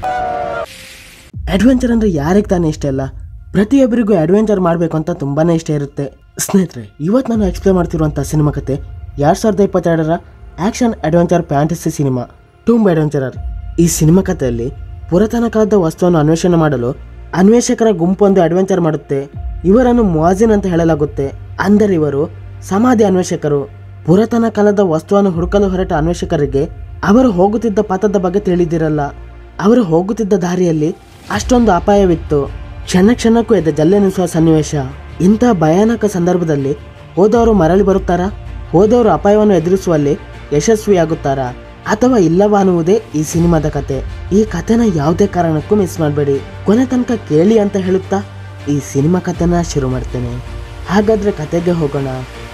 adventure ಅಂದ್ರೆ ಯಾರಿಗೆ ತಾನೇ ಇಷ್ಟ ಇಲ್ಲ ಪ್ರತಿಯೊಬ್ಬರಿಗೂ ಅಡ್ವೆಂಚರ್ ಮಾಡಬೇಕು ಅಂತ ತುಂಬಾನೇ ಇಷ್ಟ ಇರುತ್ತೆ ಸ್ನೇಹಿತರೆ ಇವತ್ತು ನಾನು ಎಕ್ಸ್ಪ್ಲೇನ್ ಮಾಡ್ತಿರುವಂಥ ಸಿನಿಮಾ ಕತೆ ಎರಡ್ ಸಾವಿರದ ಇಪ್ಪತ್ತೆರಡರ action adventure fantasy cinema tomb adventurer ಈ ಸಿನಿಮಾ ಕಥೆಯಲ್ಲಿ ಪುರಾತನ ಕಾಲದ ವಸ್ತುವನ್ನು ಅನ್ವೇಷಣೆ ಮಾಡಲು ಅನ್ವೇಷಕರ ಗುಂಪೊಂದು ಅಡ್ವೆಂಚರ್ ಮಾಡುತ್ತೆ ಇವರನ್ನು ಮುವಾಜಿನ್ ಅಂತ ಹೇಳಲಾಗುತ್ತೆ ಅಂದರೆ ಇವರು ಸಮಾಧಿ ಅನ್ವೇಷಕರು ಪುರಾತನ ಕಾಲದ ವಸ್ತುವನ್ನು ಹುಡುಕಲು ಹೊರಟ ಅನ್ವೇಷಕರಿಗೆ ಅವರು ಹೋಗುತ್ತಿದ್ದ ಪಥದ ಬಗ್ಗೆ ತಿಳಿದಿರಲ್ಲ ಅವರು ಹೋಗುತ್ತಿದ್ದ ದಾರಿಯಲ್ಲಿ ಅಷ್ಟೊಂದು ಅಪಾಯವಿತ್ತು ಕ್ಷಣ ಕ್ಷಣಕ್ಕೂ ಎದ್ದ ಜಲ್ಲೆನಿಸುವ ಸನ್ನಿವೇಶ ಇಂಥ ಭಯಾನಕ ಸಂದರ್ಭದಲ್ಲಿ ಹೋದವರು ಮರಳಿ ಬರುತ್ತಾರಾ ಹೋದವರು ಅಪಾಯವನ್ನು ಎದುರಿಸುವಲ್ಲಿ ಯಶಸ್ವಿಯಾಗುತ್ತಾರಾ ಅಥವಾ ಇಲ್ಲವಾ ಅನ್ನುವುದೇ ಈ ಸಿನಿಮಾದ ಕತೆ ಈ ಕಥೆನ ಯಾವುದೇ ಕಾರಣಕ್ಕೂ ಮಿಸ್ ಮಾಡಬೇಡಿ ಕೊನೆ ತನಕ ಕೇಳಿ ಅಂತ ಹೇಳುತ್ತಾ ಈ ಸಿನಿಮಾ ಕಥೆನ ಶುರು ಮಾಡ್ತೇನೆ ಹಾಗಾದ್ರೆ ಕತೆಗೆ ಹೋಗೋಣ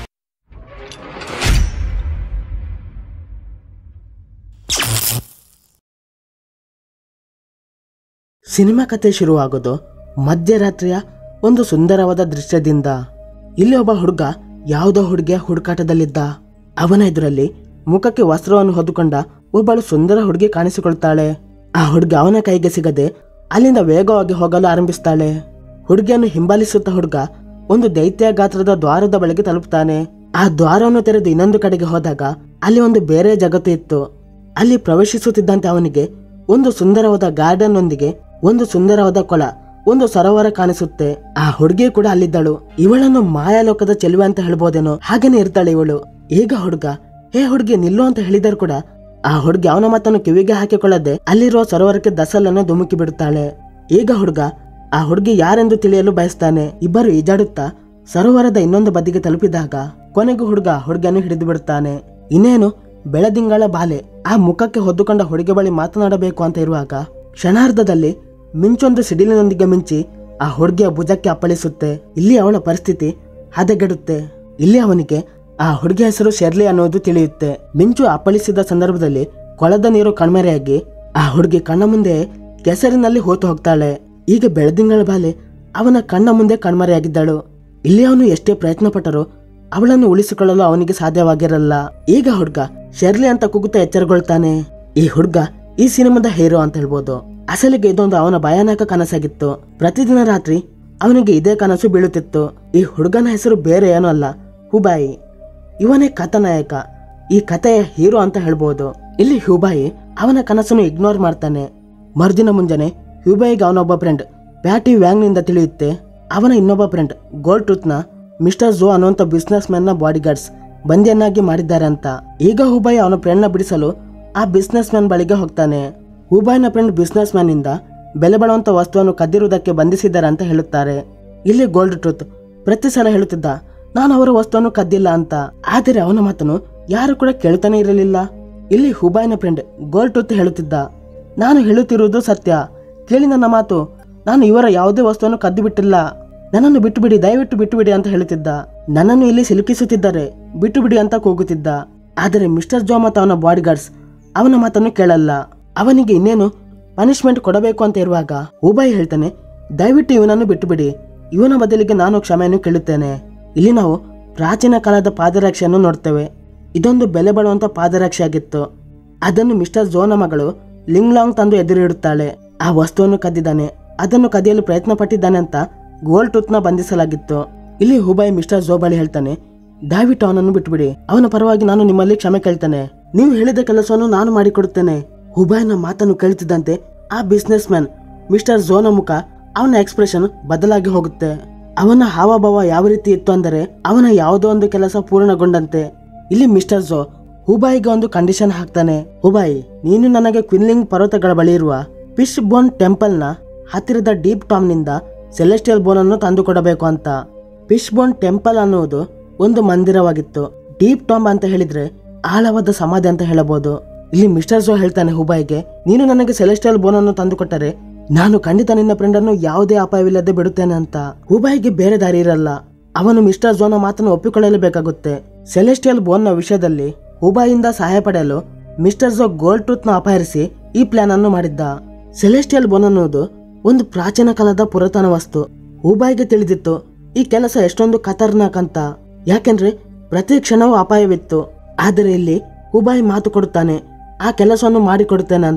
ಸಿನಿಮಾ ಕತೆ ಶುರುವಾಗೋದು ಮಧ್ಯರಾತ್ರಿಯ ಒಂದು ಸುಂದರವಾದ ದೃಶ್ಯದಿಂದ ಇಲ್ಲಿ ಒಬ್ಬ ಹುಡುಗ ಯಾವುದೋ ಹುಡುಗಿಯ ಹುಡುಕಾಟದಲ್ಲಿದ್ದ ಅವನ ಎದುರಲ್ಲಿ ಮುಖಕ್ಕೆ ವಸ್ತ್ರವನ್ನು ಹೊದ್ದುಕೊಂಡ ಒಬ್ಬಳು ಸುಂದರ ಹುಡುಗಿ ಕಾಣಿಸಿಕೊಳ್ತಾಳೆ ಆ ಹುಡುಗಿ ಅವನ ಕೈಗೆ ಸಿಗದೆ ಅಲ್ಲಿಂದ ವೇಗವಾಗಿ ಹೋಗಲು ಆರಂಭಿಸ್ತಾಳೆ ಹುಡುಗಿಯನ್ನು ಹಿಂಬಾಲಿಸುತ್ತ ಹುಡುಗ ಒಂದು ದೈತ್ಯ ಗಾತ್ರದ ದ್ವಾರದ ಬಳಿಗೆ ತಲುಪುತ್ತಾನೆ ಆ ದ್ವಾರವನ್ನು ತೆರೆದು ಇನ್ನೊಂದು ಕಡೆಗೆ ಹೋದಾಗ ಅಲ್ಲಿ ಒಂದು ಬೇರೆ ಜಗತ್ತು ಇತ್ತು ಅಲ್ಲಿ ಪ್ರವೇಶಿಸುತ್ತಿದ್ದಂತೆ ಅವನಿಗೆ ಒಂದು ಸುಂದರವಾದ ಗಾರ್ಡನ್ ಒಂದಿಗೆ ಒಂದು ಸುಂದರವಾದ ಕೊಳ ಒಂದು ಸರೋವರ ಕಾಣಿಸುತ್ತೆ ಆ ಹುಡುಗಿ ಕೂಡ ಅಲ್ಲಿದ್ದಳು ಇವಳನ್ನು ಮಾಯಾಲೋಕದ ಚೆಲುವೆ ಅಂತ ಹೇಳ್ಬೋದೇನೋ ಹಾಗೇನೆ ಇರ್ತಾಳೆ ಇವಳು ಈಗ ಹುಡುಗ ಹೇ ಹುಡುಗಿ ನಿಲ್ಲು ಅಂತ ಹೇಳಿದರೂ ಕೂಡ ಆ ಹುಡುಗಿ ಅವನ ಮಾತನ್ನು ಕಿವಿಗೆ ಹಾಕಿಕೊಳ್ಳದೆ ಅಲ್ಲಿರುವ ಸರೋವರಕ್ಕೆ ದಸಲನ್ನು ಧುಮುಕಿ ಬಿಡುತ್ತಾಳೆ ಈಗ ಹುಡುಗ ಆ ಹುಡುಗಿ ಯಾರೆಂದು ತಿಳಿಯಲು ಬಯಸ್ತಾನೆ ಇಬ್ಬರು ಈಜಾಡುತ್ತಾ ಸರೋವರದ ಇನ್ನೊಂದು ಬದಿಗೆ ತಲುಪಿದಾಗ ಕೊನೆಗೂ ಹುಡುಗ ಹುಡುಗಿಯನ್ನು ಹಿಡಿದು ಬಿಡುತ್ತಾನೆ ಇನ್ನೇನು ಬೆಳದಿಂಗಳ ಬಾಲೆ ಆ ಮುಖಕ್ಕೆ ಹೊದ್ದುಕೊಂಡ ಹುಡುಗಿ ಬಳಿ ಮಾತನಾಡಬೇಕು ಅಂತ ಇರುವಾಗ ಕ್ಷಣಾರ್ಧದಲ್ಲಿ ಮಿಂಚೊಂದು ಸಿಡಿಲಿನೊಂದಿಗೆ ಮಿಂಚಿ ಆ ಹುಡುಗಿಯ ಭುಜಕ್ಕೆ ಅಪ್ಪಳಿಸುತ್ತೆ ಇಲ್ಲಿ ಅವಳ ಪರಿಸ್ಥಿತಿ ಹದಗೆಡುತ್ತೆ ಇಲ್ಲಿ ಅವನಿಗೆ ಆ ಹುಡುಗಿಯ ಹೆಸರು ಶೆರ್ಲಿ ಅನ್ನೋದು ತಿಳಿಯುತ್ತೆ ಮಿಂಚು ಅಪ್ಪಳಿಸಿದ ಸಂದರ್ಭದಲ್ಲಿ ಕೊಳದ ನೀರು ಕಣ್ಮರೆಯಾಗಿ ಆ ಹುಡುಗಿ ಕಣ್ಣ ಮುಂದೆ ಕೆಸರಿನಲ್ಲಿ ಹೋತು ಹೋಗ್ತಾಳೆ ಈಗ ಬೆಳದಿಂಗಳ ಬಾಲೆ ಅವನ ಕಣ್ಣ ಮುಂದೆ ಕಣ್ಮರೆಯಾಗಿದ್ದಳು ಇಲ್ಲಿ ಅವನು ಎಷ್ಟೇ ಪ್ರಯತ್ನ ಪಟ್ಟರೂ ಅವಳನ್ನು ಉಳಿಸಿಕೊಳ್ಳಲು ಅವನಿಗೆ ಸಾಧ್ಯವಾಗಿರಲ್ಲ ಈಗ ಹುಡುಗ ಶೆರ್ಲಿ ಅಂತ ಕೂಗುತ್ತಾ ಎಚ್ಚರಗೊಳ್ತಾನೆ ಈ ಹುಡುಗ ಈ ಸಿನಿಮಾದ ಹೀರೋ ಅಂತ ಹೇಳ್ಬೋದು ಅಸಲಿಗೆ ಇದೊಂದು ಅವನ ಭಯಾನಕ ಕನಸಾಗಿತ್ತು ಪ್ರತಿದಿನ ರಾತ್ರಿ ಅವನಿಗೆ ಇದೇ ಕನಸು ಬೀಳುತ್ತಿತ್ತು ಈ ಹುಡುಗನ ಹೆಸರು ಬೇರೆ ಏನೂ ಅಲ್ಲ ಹುಬಾಯಿ ಇವನೇ ಕಥಾನಾಯಕ ಈ ಕಥೆಯ ಹೀರೋ ಅಂತ ಹೇಳ್ಬೋದು ಇಲ್ಲಿ ಹುಬಾಯಿ ಅವನ ಕನಸನ್ನು ಇಗ್ನೋರ್ ಮಾಡ್ತಾನೆ ಮರುದಿನ ಮುಂಜಾನೆ ಹ್ಯೂಬಾಯಿಗೆ ಅವನೊಬ್ಬ ಫ್ರೆಂಡ್ ಪ್ಯಾಟಿ ವ್ಯಾಂಗ್ನಿಂದ ತಿಳಿಯುತ್ತೆ ಅವನ ಇನ್ನೊಬ್ಬ ಫ್ರೆಂಡ್ ಗೋಲ್ಡ್ ಟ್ರೂತ್ನ ಮಿಸ್ಟರ್ ಝೋ ಅನ್ನುವಂಥ ಬಿಸ್ನೆಸ್ ಮ್ಯಾನ್ನ ಬಾಡಿಗಾರ್ಡ್ಸ್ ಬಂದಿಯನ್ನಾಗಿ ಮಾಡಿದ್ದಾರೆ ಅಂತ ಈಗ ಹುಬಾಯಿ ಅವನ ಫ್ರೆಂಡ್ನ ಬಿಡಿಸಲು ಆ ಬಿಸ್ನೆಸ್ ಮ್ಯಾನ್ ಬಳಿಗೆ ಹೋಗ್ತಾನೆ ಹುಬಾಯಿನ ಫ್ರೆಂಡ್ ಬಿಸ್ನೆಸ್ ಮ್ಯಾನ್ ಇಂದ ಬೆಲೆ ಬಾಳುವಂತ ವಸ್ತುವನ್ನು ಕದ್ದಿರುವುದಕ್ಕೆ ಬಂಧಿಸಿದ್ದಾರೆ ಅಂತ ಹೇಳುತ್ತಾರೆ ಇಲ್ಲಿ ಗೋಲ್ಡ್ ಟ್ರೂತ್ ಪ್ರತಿ ಸಲ ಹೇಳುತ್ತಿದ್ದ ನಾನು ಅವರ ವಸ್ತುವನ್ನು ಕದ್ದಿಲ್ಲ ಅಂತ ಆದರೆ ಅವನ ಮಾತನ್ನು ಯಾರು ಕೂಡ ಕೇಳ್ತಾನೆ ಇರಲಿಲ್ಲ ಇಲ್ಲಿ ಹುಬಾಯಿನ ಫ್ರೆಂಡ್ ಗೋಲ್ಡ್ ಟ್ರೂತ್ ಹೇಳುತ್ತಿದ್ದ ನಾನು ಹೇಳುತ್ತಿರುವುದು ಸತ್ಯ ಕೇಳಿ ನನ್ನ ಮಾತು ನಾನು ಇವರ ಯಾವುದೇ ವಸ್ತುವನ್ನು ಕದ್ದು ಬಿಟ್ಟಿಲ್ಲ ನನ್ನನ್ನು ಬಿಟ್ಟು ಬಿಡಿ ದಯವಿಟ್ಟು ಬಿಟ್ಟು ಬಿಡಿ ಅಂತ ಹೇಳುತ್ತಿದ್ದ ನನ್ನನ್ನು ಇಲ್ಲಿ ಸಿಲುಕಿಸುತ್ತಿದ್ದಾರೆ ಬಿಟ್ಟು ಬಿಡಿ ಅಂತ ಕೂಗುತ್ತಿದ್ದ ಆದರೆ ಮಿಸ್ಟರ್ ಜೋ ಮತ್ತು ಅವನ ಬಾಡಿಗಾರ್ಡ್ಸ್ ಅವನ ಮಾತನ್ನು ಕೇಳಲ್ಲ ಅವನಿಗೆ ಇನ್ನೇನು ಪನಿಷ್ಮೆಂಟ್ ಕೊಡಬೇಕು ಅಂತ ಇರುವಾಗ ಉಬಾಯಿ ಹೇಳ್ತಾನೆ ದಯವಿಟ್ಟು ಇವನನ್ನು ಬಿಟ್ಟು ಬಿಡಿ ಇವನ ಬದಲಿಗೆ ನಾನು ಕ್ಷಮೆಯನ್ನು ಕೇಳುತ್ತೇನೆ ಇಲ್ಲಿ ನಾವು ಪ್ರಾಚೀನ ಕಾಲದ ಪಾದರಕ್ಷೆಯನ್ನು ನೋಡ್ತೇವೆ ಇದೊಂದು ಬೆಲೆ ಬಾಳುವಂತ ಪಾದರಕ್ಷೆ ಆಗಿತ್ತು ಅದನ್ನು ಮಿಸ್ಟರ್ ಜೋನ ಮಗಳು ಲಿಂಗ್ಲಾಂಗ್ ತಂದು ಎದುರಿಡುತ್ತಾಳೆ ಆ ವಸ್ತುವನ್ನು ಕದ್ದಿದ್ದಾನೆ ಅದನ್ನು ಕದಿಯಲು ಪ್ರಯತ್ನ ಪಟ್ಟಿದ್ದಾನೆ ಅಂತ ಗೋಲ್ಡ್ ಟೂತ್ನ ಬಂಧಿಸಲಾಗಿತ್ತು ಇಲ್ಲಿ ಹುಬಾಯಿ ಮಿಸ್ಟರ್ ಜೋ ಬಳಿ ಹೇಳ್ತಾನೆ ದಯವಿಟ್ಟು ಅವನನ್ನು ಬಿಟ್ಟುಬಿಡಿ ಅವನ ಪರವಾಗಿ ನಾನು ನಿಮ್ಮಲ್ಲಿ ಕ್ಷಮೆ ಕೇಳ್ತೇನೆ ನೀವು ಹೇಳಿದ ಕೆಲಸವನ್ನು ನಾನು ಮಾಡಿಕೊಡುತ್ತೇನೆ ಹುಬಾಯಿನ ಮಾತನ್ನು ಕೇಳುತ್ತಿದ್ದಂತೆ ಆ ಬಿಸ್ನೆಸ್ ಮ್ಯಾನ್ ಮಿಸ್ಟರ್ ಝೋನ ಮುಖ ಅವನ ಎಕ್ಸ್ಪ್ರೆಷನ್ ಬದಲಾಗಿ ಹೋಗುತ್ತೆ ಅವನ ಹಾವಭಾವ ಯಾವ ರೀತಿ ಇತ್ತು ಅಂದರೆ ಅವನ ಯಾವುದೋ ಒಂದು ಕೆಲಸ ಪೂರ್ಣಗೊಂಡಂತೆ ಇಲ್ಲಿ ಮಿಸ್ಟರ್ ಝೋ ಹುಬಾಯಿಗೆ ಒಂದು ಕಂಡೀಷನ್ ಹಾಕ್ತಾನೆ ಹುಬಾಯಿ ನೀನು ನನಗೆ ಕ್ವಿನ್ಲಿಂಗ್ ಪರ್ವತಗಳ ಬಳಿ ಇರುವ ಫಿಶ್ ಬೋನ್ ಟೆಂಪಲ್ನ ಹತ್ತಿರದ ಡೀಪ್ ಟಾಮ್ನಿಂದ ಸೆಲೆಸ್ಟಿಯಲ್ ಬೋನ್ ಅನ್ನು ತಂದುಕೊಡಬೇಕು ಅಂತ ಫಿಶ್ ಬೋನ್ ಟೆಂಪಲ್ ಅನ್ನುವುದು ಒಂದು ಮಂದಿರವಾಗಿತ್ತು ಡೀಪ್ ಟಾಂಬ್ ಅಂತ ಹೇಳಿದ್ರೆ ಆಳವಾದ ಸಮಾಧಿ ಅಂತ ಹೇಳಬಹುದು ಇಲ್ಲಿ ಮಿಸ್ಟರ್ ಝೋ ಹೇಳ್ತಾನೆ ಹುಬಾಯಿಗೆ ನೀನು ನನಗೆ ಸೆಲೆಸ್ಟಿಯಲ್ ಬೋನ್ ಅನ್ನು ತಂದುಕೊಟ್ಟರೆ ನಾನು ಖಂಡಿತ ನಿನ್ನ ಫ್ರೆಂಡ್ ಅನ್ನು ಯಾವುದೇ ಅಪಾಯವಿಲ್ಲದೆ ಬಿಡುತ್ತೇನೆ ಅಂತ ಹುಬಾಯಿಗೆ ಬೇರೆ ದಾರಿ ಇರಲ್ಲ ಅವನು ಮಿಸ್ಟರ್ ಝೋನ ಮಾತನ್ನು ಒಪ್ಪಿಕೊಳ್ಳಲೇಬೇಕಾಗುತ್ತೆ ಸೆಲೆಸ್ಟಿಯಲ್ ಬೋನ್ನ ವಿಷಯದಲ್ಲಿ ಹುಬಾಯಿಂದ ಸಹಾಯ ಪಡೆಯಲು ಮಿಸ್ಟರ್ ಝೋ ಗೋಲ್ಡ್ ಟ್ರೂತ್ನ ಅಪಹರಿಸಿ ಈ ಪ್ಲಾನ್ ಅನ್ನು ಮಾಡಿದ್ದ ಸೆಲೆಸ್ಟಿಯಲ್ ಬೋನ್ ಅನ್ನುವುದು ಒಂದು ಪ್ರಾಚೀನ ಕಾಲದ ಪುರಾತನ ವಸ್ತು ಹುಬಾಯಿಗೆ ತಿಳಿದಿತ್ತು ಈ ಕೆಲಸ ಎಷ್ಟೊಂದು ಖತರ್ನಾಕ್ ಅಂತ ಯಾಕೆಂದ್ರೆ ಪ್ರತಿ ಕ್ಷಣವೂ ಅಪಾಯವಿತ್ತು ಆದರೆ ಇಲ್ಲಿ ಹುಬಾಯಿ ಮಾತು ಕೊಡುತ್ತಾನೆ ಆ ಕೆಲಸವನ್ನು ಮಾಡಿಕೊಡುತ್ತೇನೆ ಅಂತ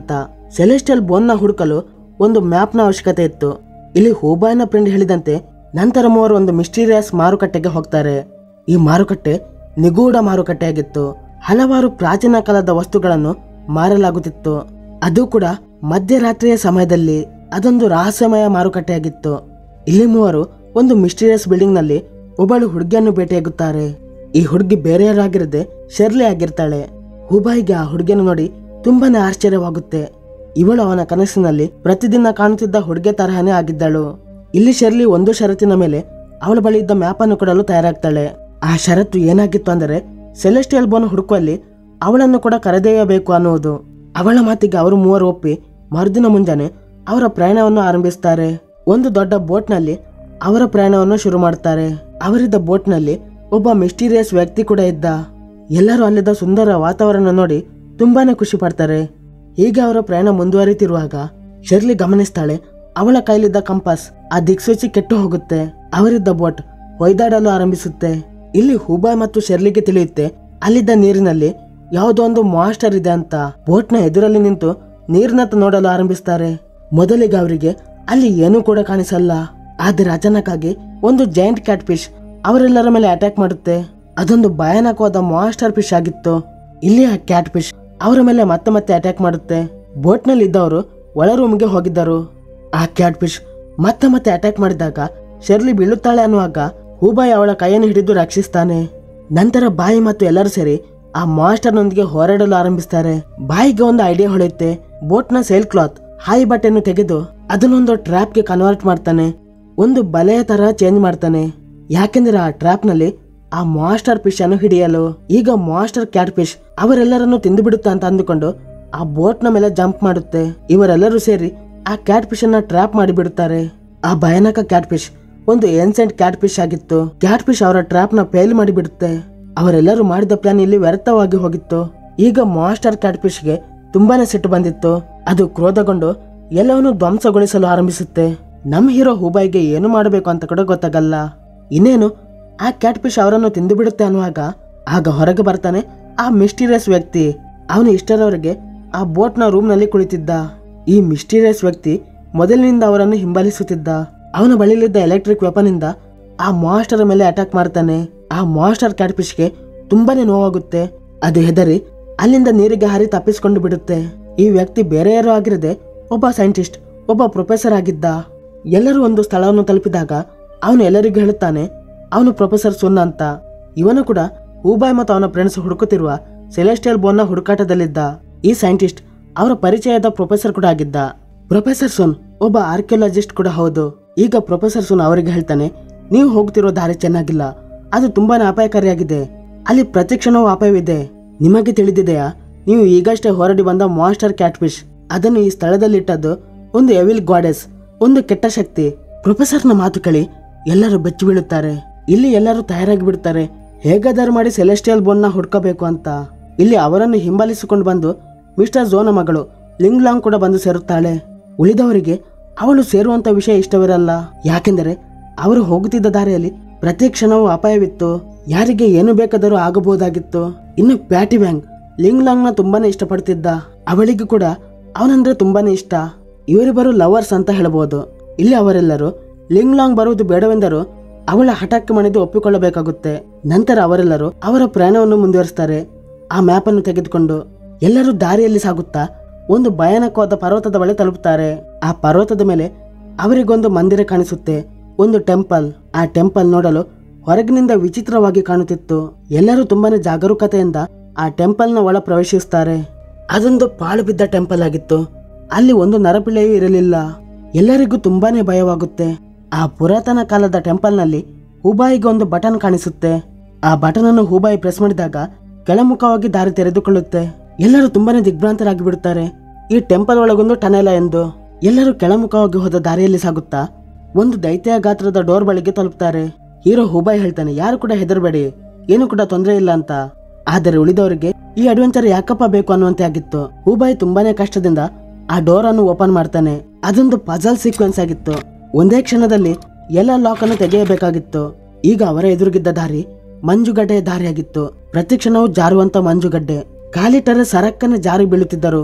ಸೆಲೆಸ್ಟಿಯಲ್ ಬೋನ್ನ ಹುಡುಕಲು ಒಂದು ಮ್ಯಾಪ್ನ ಅವಶ್ಯಕತೆ ಇತ್ತು ಇಲ್ಲಿ ಹೂಬಾಯ್ನ ಫ್ರೆಂಡ್ ಹೇಳಿದಂತೆ ನಂತರ ಮೂವರು ಒಂದು ಮಿಸ್ಟೀರಿಯಸ್ ಮಾರುಕಟ್ಟೆಗೆ ಹೋಗ್ತಾರೆ ಈ ಮಾರುಕಟ್ಟೆ ನಿಗೂಢ ಮಾರುಕಟ್ಟೆಯಾಗಿತ್ತು ಹಲವಾರು ಪ್ರಾಚೀನ ಕಾಲದ ವಸ್ತುಗಳನ್ನು ಮಾರಲಾಗುತ್ತಿತ್ತು ಅದು ಕೂಡ ಮಧ್ಯರಾತ್ರಿಯ ಸಮಯದಲ್ಲಿ ಅದೊಂದು ರಹಸ್ಯಮಯ ಮಾರುಕಟ್ಟೆಯಾಗಿತ್ತು ಇಲ್ಲಿ ಮೂವರು ಒಂದು ಮಿಸ್ಟೀರಿಯಸ್ ಬಿಲ್ಡಿಂಗ್ ನಲ್ಲಿ ಒಬ್ಬಳು ಹುಡುಗಿಯನ್ನು ಭೇಟಿಯಾಗುತ್ತಾರೆ ಈ ಹುಡುಗಿ ಬೇರೆಯವರಾಗಿರದೆ ಶೆರ್ಲಿ ಆಗಿರ್ತಾಳೆ ಹುಬಾಯಿಗೆ ಆ ಹುಡುಗಿಯನ್ನು ನೋಡಿ ತುಂಬಾನೇ ಆಶ್ಚರ್ಯವಾಗುತ್ತೆ ಇವಳು ಅವನ ಕನಸಿನಲ್ಲಿ ಪ್ರತಿದಿನ ಕಾಣುತ್ತಿದ್ದ ಹುಡುಗಿ ತರಹನೇ ಆಗಿದ್ದಳು ಇಲ್ಲಿ ಶೆರ್ಲಿ ಒಂದು ಷರತ್ತಿನ ಮೇಲೆ ಅವಳ ಬಳಿ ಇದ್ದ ಮ್ಯಾಪ್ ಅನ್ನು ಕೊಡಲು ತಯಾರಾಗ್ತಾಳೆ ಆ ಷರತ್ತು ಏನಾಗಿತ್ತು ಅಂದರೆ ಸೆಲೆಸ್ಟಿಯಲ್ ಬೋನ್ ಹುಡುಕುವಲ್ಲಿ ಅವಳನ್ನು ಕೂಡ ಕರೆದೊಯ್ಯಬೇಕು ಅನ್ನುವುದು ಅವಳ ಮಾತಿಗೆ ಅವರು ಮೂವರು ಒಪ್ಪಿ ಮರುದಿನ ಮುಂಜಾನೆ ಅವರ ಪ್ರಯಾಣವನ್ನು ಆರಂಭಿಸ್ತಾರೆ ಒಂದು ದೊಡ್ಡ ಬೋಟ್ನಲ್ಲಿ ಅವರ ಪ್ರಯಾಣವನ್ನು ಶುರು ಮಾಡ್ತಾರೆ ಅವರಿದ್ದ ಬೋಟ್ನಲ್ಲಿ ಒಬ್ಬ ಮಿಸ್ಟೀರಿಯಸ್ ವ್ಯಕ್ತಿ ಕೂಡ ಇದ್ದ ಎಲ್ಲರೂ ಅಲ್ಲಿದ್ದ ಸುಂದರ ವಾತಾವರಣ ನೋಡಿ ತುಂಬಾನೇ ಖುಷಿ ಪಡ್ತಾರೆ ಹೀಗೆ ಅವರ ಪ್ರಯಾಣ ಮುಂದುವರಿತಿರುವಾಗ ಶರ್ಲಿ ಗಮನಿಸ್ತಾಳೆ ಅವಳ ಕೈಲಿದ್ದ ಕಂಪಾಸ್ ಆ ದಿಕ್ಸೂಚಿ ಕೆಟ್ಟು ಹೋಗುತ್ತೆ ಅವರಿದ್ದ ಬೋಟ್ ಹೊಯ್ದಾಡಲು ಆರಂಭಿಸುತ್ತೆ ಇಲ್ಲಿ ಹುಬಾಯ್ ಮತ್ತು ಶೆರ್ಲಿಗೆ ತಿಳಿಯುತ್ತೆ ಅಲ್ಲಿದ್ದ ನೀರಿನಲ್ಲಿ ಯಾವುದೋ ಒಂದು ಮಾಸ್ಟರ್ ಇದೆ ಅಂತ ಬೋಟ್ನ ಎದುರಲ್ಲಿ ನಿಂತು ನೀರಿನತ್ತ ನೋಡಲು ಆರಂಭಿಸ್ತಾರೆ ಮೊದಲಿಗೆ ಅವರಿಗೆ ಅಲ್ಲಿ ಏನೂ ಕೂಡ ಕಾಣಿಸಲ್ಲ ಆದರೆ ಅಚಾನಕ್ ಆಗಿ ಒಂದು ಜೈಂಟ್ ಕ್ಯಾಟ್ ಫಿಶ್ ಅವರೆಲ್ಲರ ಮೇಲೆ ಅಟ್ಯಾಕ್ ಮಾಡುತ್ತೆ ಅದೊಂದು ಭಯಾನಕವಾದ ಮಾಸ್ಟರ್ ಫಿಶ್ ಆಗಿತ್ತು ಇಲ್ಲಿ ಆ ಕ್ಯಾಟ್ ಫಿಶ್ ಅವರ ಮೇಲೆ ಮತ್ತೆ ಮತ್ತೆ ಅಟ್ಯಾಕ್ ಮಾಡುತ್ತೆ ಬೋಟ್ನಲ್ಲಿ ಇದ್ದವರು ಒಳ ರೂಮ್ಗೆ ಹೋಗಿದ್ದರು ಆ ಕ್ಯಾಟ್ ಫಿಶ್ ಮತ್ತೆ ಮತ್ತೆ ಅಟ್ಯಾಕ್ ಮಾಡಿದಾಗ ಶೆರ್ಲಿ ಬೀಳುತ್ತಾಳೆ ಅನ್ನುವಾಗ ಹೂಬಾಯಿ ಅವಳ ಕೈಯನ್ನು ಹಿಡಿದು ರಕ್ಷಿಸ್ತಾನೆ ನಂತರ ಬಾಯಿ ಮತ್ತು ಎಲ್ಲರೂ ಸೇರಿ ಆ ಮಾಸ್ಟರ್ನೊಂದಿಗೆ ಹೋರಾಡಲು ಆರಂಭಿಸ್ತಾರೆ ಬಾಯಿಗೆ ಒಂದು ಐಡಿಯಾ ಹೊಳೆಯುತ್ತೆ ಬೋಟ್ನ ಸೇಲ್ ಕ್ಲಾತ್ ಹಾಯಿ ಬಟ್ಟೆಯನ್ನು ತೆಗೆದು ಅದನ್ನೊಂದು ಟ್ರ್ಯಾಪ್ಗೆ ಕನ್ವರ್ಟ್ ಮಾಡ್ತಾನೆ ಒಂದು ಬಲೆಯ ತರ ಚೇಂಜ್ ಮಾಡ್ತಾನೆ ಯಾಕೆಂದ್ರೆ ಆ ಟ್ರ್ಯಾಪ್ ನಲ್ಲಿ ಆ ಮಾಸ್ಟರ್ ಫಿಶ್ ಅನ್ನು ಹಿಡಿಯಲು ಈಗ ಮಾಸ್ಟರ್ ಕ್ಯಾಟ್ ಫಿಶ್ ಅವರೆಲ್ಲರನ್ನು ತಿಂದು ಬಿಡುತ್ತೆ ಅಂತ ಅಂದುಕೊಂಡು ಆ ಬೋಟ್ ನ ಮೇಲೆ ಜಂಪ್ ಮಾಡುತ್ತೆ ಇವರೆಲ್ಲರೂ ಸೇರಿ ಆ ಕ್ಯಾಟ್ ಫಿಶ್ ಅನ್ನ ಟ್ರ್ಯಾಪ್ ಮಾಡಿ ಬಿಡುತ್ತಾರೆ ಆ ಭಯಾನಕ ಕ್ಯಾಟ್ ಫಿಶ್ ಒಂದು ಏನ್ಸೆಂಟ್ ಕ್ಯಾಟ್ ಫಿಶ್ ಆಗಿತ್ತು ಕ್ಯಾಟ್ ಫಿಶ್ ಅವರ ಟ್ರ್ಯಾಪ್ ನ ಫೇಲ್ ಮಾಡಿ ಬಿಡುತ್ತೆ ಅವರೆಲ್ಲರೂ ಮಾಡಿದ ಪ್ಲಾನ್ ಇಲ್ಲಿ ವ್ಯರ್ಥವಾಗಿ ಹೋಗಿತ್ತು ಈಗ ಮಾಸ್ಟರ್ ಕ್ಯಾಟ್ ಫಿಶ್ಗೆ ತುಂಬಾನೇ ಸಿಟ್ಟು ಬಂದಿತ್ತು ಅದು ಕ್ರೋಧಗೊಂಡು ಎಲ್ಲವನ್ನೂ ಧ್ವಂಸಗೊಳಿಸಲು ಆರಂಭಿಸುತ್ತೆ ನಮ್ ಹೀರೋ ಹೂಬಾಯಿಗೆ ಏನು ಮಾಡಬೇಕು ಅಂತ ಕೂಡ ಗೊತ್ತಾಗಲ್ಲ ಇನ್ನೇನು ಆ ಕ್ಯಾಟ್ ಫಿಶ್ ಅವರನ್ನು ತಿಂದು ಬಿಡುತ್ತೆ ಅನ್ನುವಾಗ ಆಗ ಹೊರಗೆ ಬರ್ತಾನೆ ಆ ಮಿಸ್ಟೀರಿಯಸ್ ವ್ಯಕ್ತಿ ಅವನು ಇಷ್ಟರವರೆಗೆ ಆ ಬೋಟ್ನ ರೂಮ್ನಲ್ಲಿ ಕುಳಿತಿದ್ದ ಈ ಮಿಸ್ಟೀರಿಯಸ್ ವ್ಯಕ್ತಿ ಮೊದಲಿನಿಂದ ಅವರನ್ನು ಹಿಂಬಾಲಿಸುತ್ತಿದ್ದ ಅವನ ಬಳಿಲಿದ್ದ ಎಲೆಕ್ಟ್ರಿಕ್ ವೆಪನ್ ಇಂದ ಆ ಮಾಸ್ಟರ್ ಮೇಲೆ ಅಟ್ಯಾಕ್ ಮಾಡ್ತಾನೆ ಆ ಮಾಸ್ಟರ್ ಕ್ಯಾಟ್ ಫಿಶ್ಗೆ ತುಂಬಾನೇ ನೋವಾಗುತ್ತೆ ಅದು ಹೆದರಿ ಅಲ್ಲಿಂದ ನೀರಿಗೆ ಹಾರಿ ತಪ್ಪಿಸಿಕೊಂಡು ಬಿಡುತ್ತೆ ಈ ವ್ಯಕ್ತಿ ಬೇರೆ ಯಾರೋ ಆಗಿರದೆ ಒಬ್ಬ ಸೈಂಟಿಸ್ಟ್ ಒಬ್ಬ ಪ್ರೊಫೆಸರ್ ಆಗಿದ್ದ ಎಲ್ಲರೂ ಒಂದು ಸ್ಥಳವನ್ನು ತಲುಪಿದಾಗ ಅವನು ಎಲ್ಲರಿಗೂ ಹೇಳುತ್ತಾನೆ ಅವನು ಪ್ರೊಫೆಸರ್ ಸುನ್ನ ಅಂತ ಇವನು ಕೂಡ ಹೂಬಾಯ್ ಮತ್ತು ಅವನ ಫ್ರೆಂಡ್ಸ್ ಹುಡುಕುತ್ತಿರುವ ಸೆಲೆಸ್ಟಿಯಲ್ ಬೋನ್ನ ಹುಡುಕಾಟದಲ್ಲಿದ್ದ ಈ ಸೈಂಟಿಸ್ಟ್ ಅವರ ಪರಿಚಯದ ಪ್ರೊಫೆಸರ್ ಕೂಡ ಆಗಿದ್ದ ಪ್ರೊಫೆಸರ್ ಸುನ್ ಒಬ್ಬ ಆರ್ಕಿಯಾಲಜಿಸ್ಟ್ ಕೂಡ ಹೌದು ಈಗ ಪ್ರೊಫೆಸರ್ ಸುನ್ ಅವರಿಗೆ ಹೇಳ್ತಾನೆ ನೀವು ಹೋಗ್ತಿರೋ ದಾರಿ ಚೆನ್ನಾಗಿಲ್ಲ ಅದು ತುಂಬಾನೇ ಅಪಾಯಕಾರಿಯಾಗಿದೆ ಅಲ್ಲಿ ಪ್ರತಿ ಕ್ಷಣವೂ ಅಪಾಯವಿದೆ ನಿಮಗೆ ತಿಳಿದಿದೆಯಾ ನೀವು ಈಗಷ್ಟೇ ಹೊರಡಿ ಬಂದ ಮಾಸ್ಟರ್ ಕ್ಯಾಟ್ ಫಿಶ್ ಅದನ್ನು ಈ ಸ್ಥಳದಲ್ಲಿಟ್ಟದ್ದು ಒಂದು ಎವಿಲ್ ಗಾಡೆಸ್ ಒಂದು ಕೆಟ್ಟ ಶಕ್ತಿ ಪ್ರೊಫೆಸರ್ನ ಮಾತು ಕೇಳಿ ಎಲ್ಲರೂ ಬೆಚ್ಚಿ ಬೀಳುತ್ತಾರೆ ಇಲ್ಲಿ ಎಲ್ಲರೂ ತಯಾರಾಗಿ ಬಿಡ್ತಾರೆ ಹೇಗಾದರೂ ಮಾಡಿ ಸೆಲೆಸ್ಟಿಯಲ್ ಬೋನ್ನ ಹುಡ್ಕೋಬೇಕು ಅಂತ ಇಲ್ಲಿ ಅವರನ್ನು ಹಿಂಬಾಲಿಸಿಕೊಂಡು ಬಂದು ಮಿಸ್ಟರ್ ಝೋನ ಮಗಳು ಲಿಂಗ್ ಲಾಂಗ್ ಕೂಡ ಬಂದು ಸೇರುತ್ತಾಳೆ ಉಳಿದವರಿಗೆ ಅವಳು ಸೇರುವಂತ ವಿಷಯ ಇಷ್ಟವಿರಲ್ಲ ಯಾಕೆಂದರೆ ಅವರು ಹೋಗುತ್ತಿದ್ದ ದಾರಿಯಲ್ಲಿ ಪ್ರತಿ ಕ್ಷಣವೂ ಅಪಾಯವಿತ್ತು ಯಾರಿಗೆ ಏನು ಬೇಕಾದರೂ ಆಗಬಹುದಾಗಿತ್ತು ಇನ್ನು ಪ್ಯಾಟಿ ಬ್ಯಾಂಗ್ ಲಿಂಗ್ ಲಾಂಗ್ ನ ತುಂಬಾನೇ ಇಷ್ಟಪಡ್ತಿದ್ದ ಅವಳಿಗೂ ಕೂಡ ಅವನಂದ್ರೆ ತುಂಬಾನೇ ಇಷ್ಟ ಇವರಿಬ್ಬರು ಲವರ್ಸ್ ಅಂತ ಹೇಳಬಹುದು ಇಲ್ಲಿ ಅವರೆಲ್ಲರೂ ಲಿಂಗ್ ಲಾಂಗ್ ಬರುವುದು ಬೇಡವೆಂದರೂ ಅವಳ ಹಠಕ್ಕೆ ಮಣಿದು ಒಪ್ಪಿಕೊಳ್ಳಬೇಕಾಗುತ್ತೆ ನಂತರ ಅವರೆಲ್ಲರೂ ಅವರ ಪ್ರಯಾಣವನ್ನು ಮುಂದುವರಿಸ್ತಾರೆ ಆ ಮ್ಯಾಪ್ ಅನ್ನು ತೆಗೆದುಕೊಂಡು ಎಲ್ಲರೂ ದಾರಿಯಲ್ಲಿ ಸಾಗುತ್ತಾ ಒಂದು ಭಯಾನಕವಾದ ಪರ್ವತದ ಬಳಿ ತಲುಪುತ್ತಾರೆ ಆ ಪರ್ವತದ ಮೇಲೆ ಅವರಿಗೊಂದು ಮಂದಿರ ಕಾಣಿಸುತ್ತೆ ಒಂದು ಟೆಂಪಲ್ ಆ ಟೆಂಪಲ್ ನೋಡಲು ಹೊರಗಿನಿಂದ ವಿಚಿತ್ರವಾಗಿ ಕಾಣುತ್ತಿತ್ತು ಎಲ್ಲರೂ ತುಂಬಾನೇ ಜಾಗರೂಕತೆಯಿಂದ ಆ ಟೆಂಪಲ್ನ ಒಳ ಪ್ರವೇಶಿಸುತ್ತಾರೆ ಅದೊಂದು ಪಾಳು ಬಿದ್ದ ಟೆಂಪಲ್ ಆಗಿತ್ತು ಅಲ್ಲಿ ಒಂದು ನರಪಿಳ್ಳೆಯೂ ಇರಲಿಲ್ಲ ಎಲ್ಲರಿಗೂ ತುಂಬಾನೇ ಭಯವಾಗುತ್ತೆ ಆ ಪುರಾತನ ಕಾಲದ ಟೆಂಪಲ್ನಲ್ಲಿ ಹೂಬಾಯಿಗೆ ಒಂದು ಬಟನ್ ಕಾಣಿಸುತ್ತೆ ಆ ಬಟನ್ ಅನ್ನು ಹೂಬಾಯಿ ಪ್ರೆಸ್ ಮಾಡಿದಾಗ ಕೆಳಮುಖವಾಗಿ ದಾರಿ ತೆರೆದುಕೊಳ್ಳುತ್ತೆ ಎಲ್ಲರೂ ತುಂಬಾನೇ ದಿಗ್ಭ್ರಾಂತರಾಗಿ ಬಿಡುತ್ತಾರೆ ಈ ಟೆಂಪಲ್ ಒಳಗೊಂದು ಟನೆಲ ಎಂದು ಎಲ್ಲರೂ ಕೆಳಮುಖವಾಗಿ ಹೋದ ದಾರಿಯಲ್ಲಿ ಸಾಗುತ್ತಾ ಒಂದು ದೈತ್ಯ ಗಾತ್ರದ ಡೋರ್ ಬಳಿಗೆ ತಲುಪ್ತಾರೆ ಹೀರೋ ಹೂಬಾಯಿ ಹೇಳ್ತಾನೆ ಯಾರು ಕೂಡ ಹೆದರಬೇಡಿ ಏನು ಕೂಡ ತೊಂದರೆ ಇಲ್ಲ ಅಂತ ಆದರೆ ಉಳಿದವರಿಗೆ ಈ ಅಡ್ವೆಂಚರ್ ಯಾಕಪ್ಪ ಬೇಕು ಅನ್ನುವಂತೆ ಆಗಿತ್ತು ಹೂಬಾಯಿ ತುಂಬಾನೇ ಕಷ್ಟದಿಂದ ಆ ಡೋರ್ ಅನ್ನು ಓಪನ್ ಮಾಡ್ತಾನೆ ಅದೊಂದು ಪಜಲ್ ಸೀಕ್ವೆನ್ಸ್ ಆಗಿತ್ತು ಒಂದೇ ಕ್ಷಣದಲ್ಲಿ ಎಲ್ಲ ಲಾಕ್ ಅನ್ನು ತೆಗೆಯಬೇಕಾಗಿತ್ತು ಈಗ ಅವರ ಎದುರುಗಿದ್ದ ದಾರಿ ಮಂಜುಗಡ್ಡೆಯ ದಾರಿಯಾಗಿತ್ತು ಪ್ರತಿ ಕ್ಷಣವೂ ಜಾರುವಂತ ಮಂಜುಗಡ್ಡೆ ಕಾಲಿಟ್ಟರೆ ಸರಕ್ಕನೆ ಜಾರಿ ಬೀಳುತ್ತಿದ್ದರು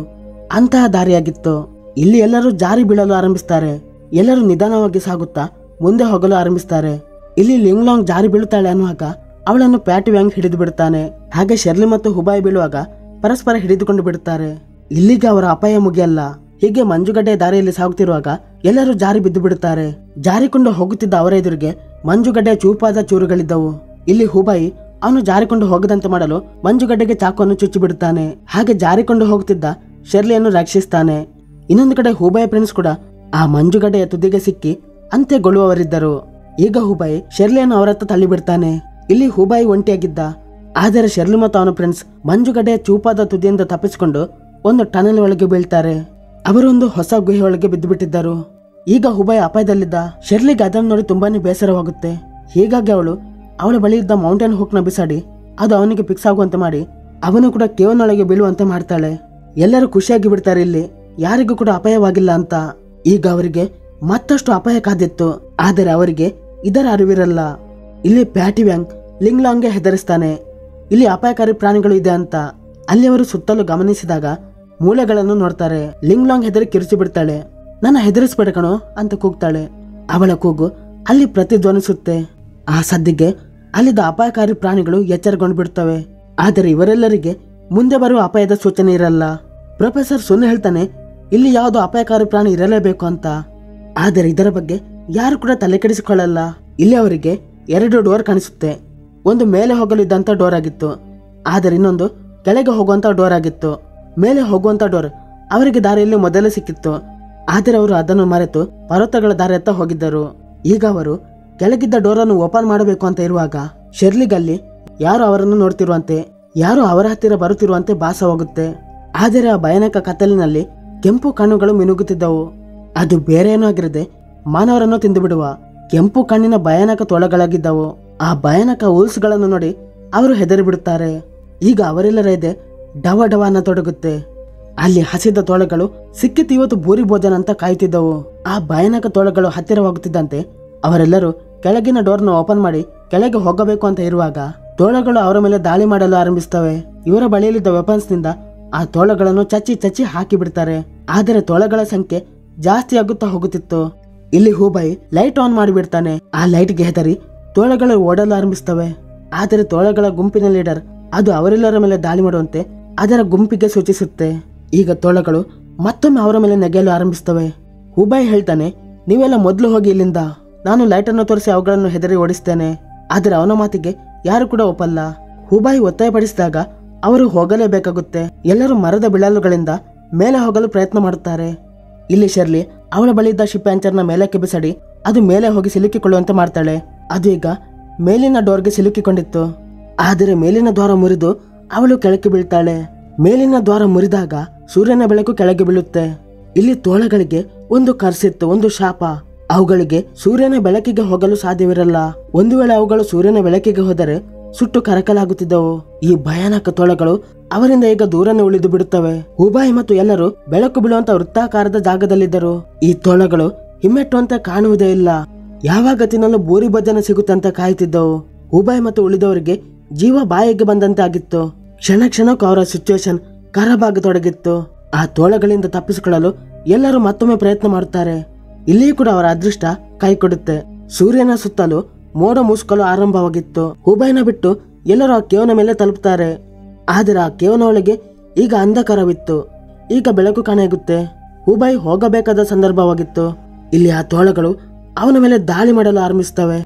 ಅಂತಹ ದಾರಿಯಾಗಿತ್ತು ಇಲ್ಲಿ ಎಲ್ಲರೂ ಜಾರಿ ಬೀಳಲು ಆರಂಭಿಸ್ತಾರೆ ಎಲ್ಲರೂ ನಿಧಾನವಾಗಿ ಸಾಗುತ್ತಾ ಮುಂದೆ ಹೋಗಲು ಆರಂಭಿಸ್ತಾರೆ ಇಲ್ಲಿ ಲಿಂಗ್ಲಾಂಗ್ ಜಾರಿ ಬೀಳುತ್ತಾಳೆ ಅನ್ನುವಾಗ ಅವಳನ್ನು ಪ್ಯಾಟಿ ವ್ಯಾಂಗ್ ಹಿಡಿದು ಬಿಡುತ್ತಾನೆ ಹಾಗೆ ಶೆರ್ಲಿ ಮತ್ತು ಹುಬಾಯಿ ಬೀಳುವಾಗ ಪರಸ್ಪರ ಹಿಡಿದುಕೊಂಡು ಬಿಡುತ್ತಾರೆ ಇಲ್ಲಿಗೆ ಅವರ ಅಪಾಯ ಮುಗಿಯಲ್ಲ ಹೀಗೆ ಮಂಜುಗಡ್ಡೆ ದಾರಿಯಲ್ಲಿ ಸಾಗುತ್ತಿರುವಾಗ ಎಲ್ಲರೂ ಜಾರಿ ಬಿದ್ದು ಬಿಡುತ್ತಾರೆ ಜಾರಿಕೊಂಡು ಹೋಗುತ್ತಿದ್ದ ಅವರ ಎದುರಿಗೆ ಮಂಜುಗಡ್ಡೆ ಚೂಪಾದ ಚೂರುಗಳಿದ್ದವು ಇಲ್ಲಿ ಹುಬಾಯಿ ಅವನು ಜಾರಿಕೊಂಡು ಹೋಗದಂತೆ ಮಾಡಲು ಮಂಜುಗಡ್ಡೆಗೆ ಚಾಕುವನ್ನು ಚುಚ್ಚಿ ಬಿಡುತ್ತಾನೆ ಹಾಗೆ ಜಾರಿಕೊಂಡು ಹೋಗುತ್ತಿದ್ದ ಶೆರ್ಲಿಯನ್ನು ರಕ್ಷಿಸ್ತಾನೆ ಇನ್ನೊಂದು ಕಡೆ ಹುಬಾಯಿ ಫ್ರೆಂಡ್ಸ್ ಕೂಡ ಆ ಮಂಜುಗಡ್ಡೆಯ ತುದಿಗೆ ಸಿಕ್ಕಿ ಅಂತ್ಯಗೊಳ್ಳುವವರಿದ್ದರು ಈಗ ಹುಬಾಯಿ ಶೆರ್ಲಿಯನ್ನು ಅವರತ್ತ ತಳ್ಳಿಬಿಡ್ತಾನೆ ಇಲ್ಲಿ ಹುಬಾಯಿ ಒಂಟಿಯಾಗಿದ್ದ ಆದರೆ ಶೆರ್ಲಿ ಮತ್ತು ಅವನ ಫ್ರೆಂಡ್ಸ್ ಮಂಜುಗಡ್ಡೆಯ ಚೂಪಾದ ತುದಿಯಿಂದ ತಪ್ಪಿಸಿಕೊಂಡು ಒಂದು ಟನಲ್ ಒಳಗೆ ಬೀಳ್ತಾರೆ ಅವರು ಒಂದು ಹೊಸ ಗುಹೆ ಒಳಗೆ ಬಿದ್ದು ಬಿಟ್ಟಿದ್ದರು ಈಗ ಹುಬಾಯಿ ಅಪಾಯದಲ್ಲಿದ್ದ ಶೆರ್ಲಿಗೆ ಅದನ್ನು ನೋಡಿ ತುಂಬಾನೇ ಬೇಸರವಾಗುತ್ತೆ ಹೀಗಾಗಿ ಅವಳು ಅವಳ ಬಳಿ ಇದ್ದ ಮೌಂಟೇನ್ ಹುಕ್ನ ಬಿಸಾಡಿ ಅದು ಅವನಿಗೆ ಫಿಕ್ಸ್ ಆಗುವಂತೆ ಮಾಡಿ ಅವನು ಕೂಡ ಕೇವನೊಳಗೆ ಬೀಳುವಂತೆ ಮಾಡ್ತಾಳೆ ಎಲ್ಲರೂ ಖುಷಿಯಾಗಿ ಬಿಡ್ತಾರೆ ಇಲ್ಲಿ ಯಾರಿಗೂ ಕೂಡ ಅಪಾಯವಾಗಿಲ್ಲ ಅಂತ ಈಗ ಅವರಿಗೆ ಮತ್ತಷ್ಟು ಅಪಾಯ ಕಾದಿತ್ತು ಆದರೆ ಅವರಿಗೆ ಇದರ ಅರಿವಿರಲ್ಲ ಇಲ್ಲಿ ಪ್ಯಾಟಿ ವ್ಯಾಂಗ್ ಲಿಂಗ್ಲಾಂಗ್ಗೆ ಹೆದರಿಸ್ತಾನೆ ಇಲ್ಲಿ ಅಪಾಯಕಾರಿ ಪ್ರಾಣಿಗಳು ಇದೆ ಅಂತ ಅಲ್ಲಿ ಅವರು ಸುತ್ತಲೂ ಗಮನಿಸಿದಾಗ ಮೂಳೆಗಳನ್ನು ನೋಡ್ತಾರೆ ಲಿಂಗ್ಲಾಂಗ್ ಹೆದರಿ ಕಿರುಚಿ ಬಿಡ್ತಾಳೆ ನನ್ನ ಹೆದರಿಸ್ಬೇಡ ಕಣೋ ಅಂತ ಕೂಗ್ತಾಳೆ ಅವಳ ಕೂಗು ಅಲ್ಲಿ ಪ್ರತಿಧ್ವನಿಸುತ್ತೆ ಆ ಸದ್ದಿಗೆ ಅಲ್ಲಿದ್ದ ಅಪಾಯಕಾರಿ ಪ್ರಾಣಿಗಳು ಎಚ್ಚರಗೊಂಡು ಬಿಡ್ತವೆ ಆದರೆ ಇವರೆಲ್ಲರಿಗೆ ಮುಂದೆ ಬರುವ ಅಪಾಯದ ಸೂಚನೆ ಇರಲ್ಲ ಪ್ರೊಫೆಸರ್ ಸುನ್ ಹೇಳ್ತಾನೆ ಇಲ್ಲಿ ಯಾವುದೋ ಅಪಾಯಕಾರಿ ಪ್ರಾಣಿ ಇರಲೇಬೇಕು ಅಂತ ಆದರೆ ಇದರ ಬಗ್ಗೆ ಯಾರು ಕೂಡ ತಲೆ ಕೆಡಿಸಿಕೊಳ್ಳಲ್ಲ ಇಲ್ಲಿ ಅವರಿಗೆ ಎರಡು ಡೋರ್ ಕಾಣಿಸುತ್ತೆ ಒಂದು ಮೇಲೆ ಹೋಗಲು ಇದ್ದಂತ ಡೋರ್ ಆಗಿತ್ತು ಆದರೆ ಇನ್ನೊಂದು ಕೆಳಗೆ ಹೋಗುವಂತ ಡೋರ್ ಆಗಿತ್ತು ಮೇಲೆ ಹೋಗುವಂತ ಡೋರ್ ಅವರಿಗೆ ದಾರಿಯಲ್ಲಿ ಮೊದಲೇ ಸಿಕ್ಕಿತ್ತು ಆದರೆ ಅವರು ಅದನ್ನು ಮರೆತು ಪರ್ವತಗಳ ದಾರಿಯತ್ತ ಹೋಗಿದ್ದರು ಈಗ ಅವರು ಕೆಳಗಿದ್ದ ಡೋರನ್ನು ಓಪನ್ ಮಾಡಬೇಕು ಅಂತ ಇರುವಾಗ ಶೆರ್ಲಿಗಲ್ಲಿ ಯಾರು ಅವರನ್ನು ನೋಡ್ತಿರುವಂತೆ ಯಾರು ಅವರ ಹತ್ತಿರ ಬರುತ್ತಿರುವಂತೆ ಭಾಸವಾಗುತ್ತೆ ಆದರೆ ಆ ಭಯಾನಕ ಕತ್ತಲಿನಲ್ಲಿ ಕೆಂಪು ಕಣ್ಣುಗಳು ಮಿನುಗುತ್ತಿದ್ದವು ಅದು ಬೇರೆ ಏನೂ ಆಗಿರದೆ ಮಾನವರನ್ನು ತಿಂದು ಬಿಡುವ ಕೆಂಪು ಕಣ್ಣಿನ ಭಯಾನಕ ತೊಳಗಳಾಗಿದ್ದವು ಆ ಭಯಾನಕ ಗಳನ್ನು ನೋಡಿ ಅವರು ಹೆದರಿ ಬಿಡುತ್ತಾರೆ ಈಗ ಅವರೆಲ್ಲರ ಎದೆ ಡವ ಡವ ಅನ್ನ ತೊಡಗುತ್ತೆ ಅಲ್ಲಿ ಹಸಿದ ತೋಳಗಳು ಸಿಕ್ಕಿತು ಇವತ್ತು ಭೂರಿ ಭೋಜನ ಅಂತ ಕಾಯುತ್ತಿದ್ದವು ಆ ಭಯಾನಕ ತೋಳಗಳು ಹತ್ತಿರವಾಗುತ್ತಿದ್ದಂತೆ ಅವರೆಲ್ಲರೂ ಕೆಳಗಿನ ಡೋರ್ನ ಓಪನ್ ಮಾಡಿ ಕೆಳಗೆ ಹೋಗಬೇಕು ಅಂತ ಇರುವಾಗ ತೋಳಗಳು ಅವರ ಮೇಲೆ ದಾಳಿ ಮಾಡಲು ಆರಂಭಿಸ್ತವೆ ಇವರ ಬಳಿಯಲ್ಲಿದ್ದ ವೆಪನ್ಸ್ ನಿಂದ ಆ ತೋಳಗಳನ್ನು ಚಚ್ಚಿ ಚಚ್ಚಿ ಹಾಕಿ ಬಿಡ್ತಾರೆ ಆದರೆ ತೋಳಗಳ ಸಂಖ್ಯೆ ಜಾಸ್ತಿ ಆಗುತ್ತಾ ಹೋಗುತ್ತಿತ್ತು ಇಲ್ಲಿ ಹೂಬಾಯಿ ಲೈಟ್ ಆನ್ ಮಾಡಿಬಿಡ್ತಾನೆ ಆ ಲೈಟ್ಗೆ ಹೆದರಿ ತೋಳಗಳು ಓಡಲು ಆರಂಭಿಸ್ತವೆ ಆದರೆ ತೋಳಗಳ ಗುಂಪಿನ ಲೀಡರ್ ಅದು ಅವರೆಲ್ಲರ ಮೇಲೆ ದಾಳಿ ಮಾಡುವಂತೆ ಅದರ ಗುಂಪಿಗೆ ಸೂಚಿಸುತ್ತೆ ಈಗ ತೋಳಗಳು ಮತ್ತೊಮ್ಮೆ ಅವರ ಮೇಲೆ ನೆಗೆಯಲು ಆರಂಭಿಸ್ತವೆ ಹುಬಾಯಿ ಹೇಳ್ತಾನೆ ನೀವೆಲ್ಲ ಮೊದಲು ಹೋಗಿ ಇಲ್ಲಿಂದ ನಾನು ಲೈಟನ್ನು ತೋರಿಸಿ ಅವುಗಳನ್ನು ಹೆದರಿ ಓಡಿಸ್ತೇನೆ ಆದರೆ ಅವನ ಮಾತಿಗೆ ಯಾರು ಕೂಡ ಒಪ್ಪಲ್ಲ ಹುಬಾಯಿ ಒತ್ತಾಯಪಡಿಸಿದಾಗ ಅವರು ಹೋಗಲೇಬೇಕಾಗುತ್ತೆ ಎಲ್ಲರೂ ಮರದ ಬಿಳಲುಗಳಿಂದ ಮೇಲೆ ಹೋಗಲು ಪ್ರಯತ್ನ ಮಾಡುತ್ತಾರೆ ಇಲ್ಲಿ ಶರ್ಲಿ ಅವಳ ಬಳಿ ಇದ್ದ ಶಿಪ್ ಆಂಚರ್ನ ಮೇಲಕ್ಕೆ ಬಿಸಾಡಿ ಅದು ಮೇಲೆ ಹೋಗಿ ಸಿಲುಕಿಕೊಳ್ಳುವಂತೆ ಮಾಡ್ತಾಳೆ ಅದು ಈಗ ಮೇಲಿನ ಡೋರ್ಗೆ ಸಿಲುಕಿಕೊಂಡಿತ್ತು ಆದರೆ ಮೇಲಿನ ದ್ವಾರ ಮುರಿದು ಅವಳು ಕೆಳಕ್ಕೆ ಬೀಳ್ತಾಳೆ ಮೇಲಿನ ದ್ವಾರ ಮುರಿದಾಗ ಸೂರ್ಯನ ಬೆಳಕು ಕೆಳಗೆ ಬೀಳುತ್ತೆ ಇಲ್ಲಿ ತೋಳಗಳಿಗೆ ಒಂದು ಕರ್ಸಿತ್ತು ಒಂದು ಶಾಪ ಅವುಗಳಿಗೆ ಸೂರ್ಯನ ಬೆಳಕಿಗೆ ಹೋಗಲು ಸಾಧ್ಯವಿರಲ್ಲ ಒಂದು ವೇಳೆ ಅವುಗಳು ಸೂರ್ಯನ ಬೆಳಕಿಗೆ ಹೋದರೆ ಸುಟ್ಟು ಕರಕಲಾಗುತ್ತಿದ್ದವು ಈ ಭಯಾನಕ ತೋಳಗಳು ಅವರಿಂದ ಈಗ ದೂರನೇ ಉಳಿದು ಬಿಡುತ್ತವೆ ಹುಬಾಯಿ ಮತ್ತು ಎಲ್ಲರೂ ಬೆಳಕು ಬೀಳುವಂತ ವೃತ್ತಾಕಾರದ ಜಾಗದಲ್ಲಿದ್ದರು ಈ ತೋಳಗಳು ಹಿಮ್ಮೆಟ್ಟುವಂತೆ ಕಾಣುವುದೇ ಇಲ್ಲ ಯಾವಾಗ ತಿನ್ನಲು ಬೂರಿ ಭೋಜನ ಸಿಗುತ್ತಂತ ಕಾಯುತ್ತಿದ್ದವು ಹುಬಾಯಿ ಮತ್ತು ಉಳಿದವರಿಗೆ ಜೀವ ಬಾಯಿಗೆ ಬಂದಂತೆ ಆಗಿತ್ತು ಕ್ಷಣ ಕ್ಷಣಕ್ಕೂ ಅವರ ಸಿಚುವೇಶನ್ ಕರಬಾಗತೊಡಗಿತ್ತು ಆ ತೋಳಗಳಿಂದ ತಪ್ಪಿಸಿಕೊಳ್ಳಲು ಎಲ್ಲರೂ ಮತ್ತೊಮ್ಮೆ ಪ್ರಯತ್ನ ಮಾಡುತ್ತಾರೆ ಇಲ್ಲಿಯೂ ಕೂಡ ಅವರ ಅದೃಷ್ಟ ಕೈ ಕೊಡುತ್ತೆ ಸೂರ್ಯನ ಸುತ್ತಲೂ ಮೋಡ ಮುಸುಕಲು ಆರಂಭವಾಗಿತ್ತು ಹುಬೈನ ಬಿಟ್ಟು ಎಲ್ಲರೂ ಆ ಕೇವನ ಮೇಲೆ ತಲುಪುತ್ತಾರೆ ಆದರೆ ಆ ಕೇವನ ಒಳಗೆ ಈಗ ಅಂಧಕಾರವಿತ್ತು ಈಗ ಬೆಳಕು ಕಾಣೆಯಾಗುತ್ತೆ ಹುಬೈ ಹೋಗಬೇಕಾದ ಸಂದರ್ಭವಾಗಿತ್ತು ಇಲ್ಲಿ ಆ ತೋಳಗಳು ಅವನ ಮೇಲೆ ದಾಳಿ ಮಾಡಲು ಆರಂಭಿಸ್ತವೆ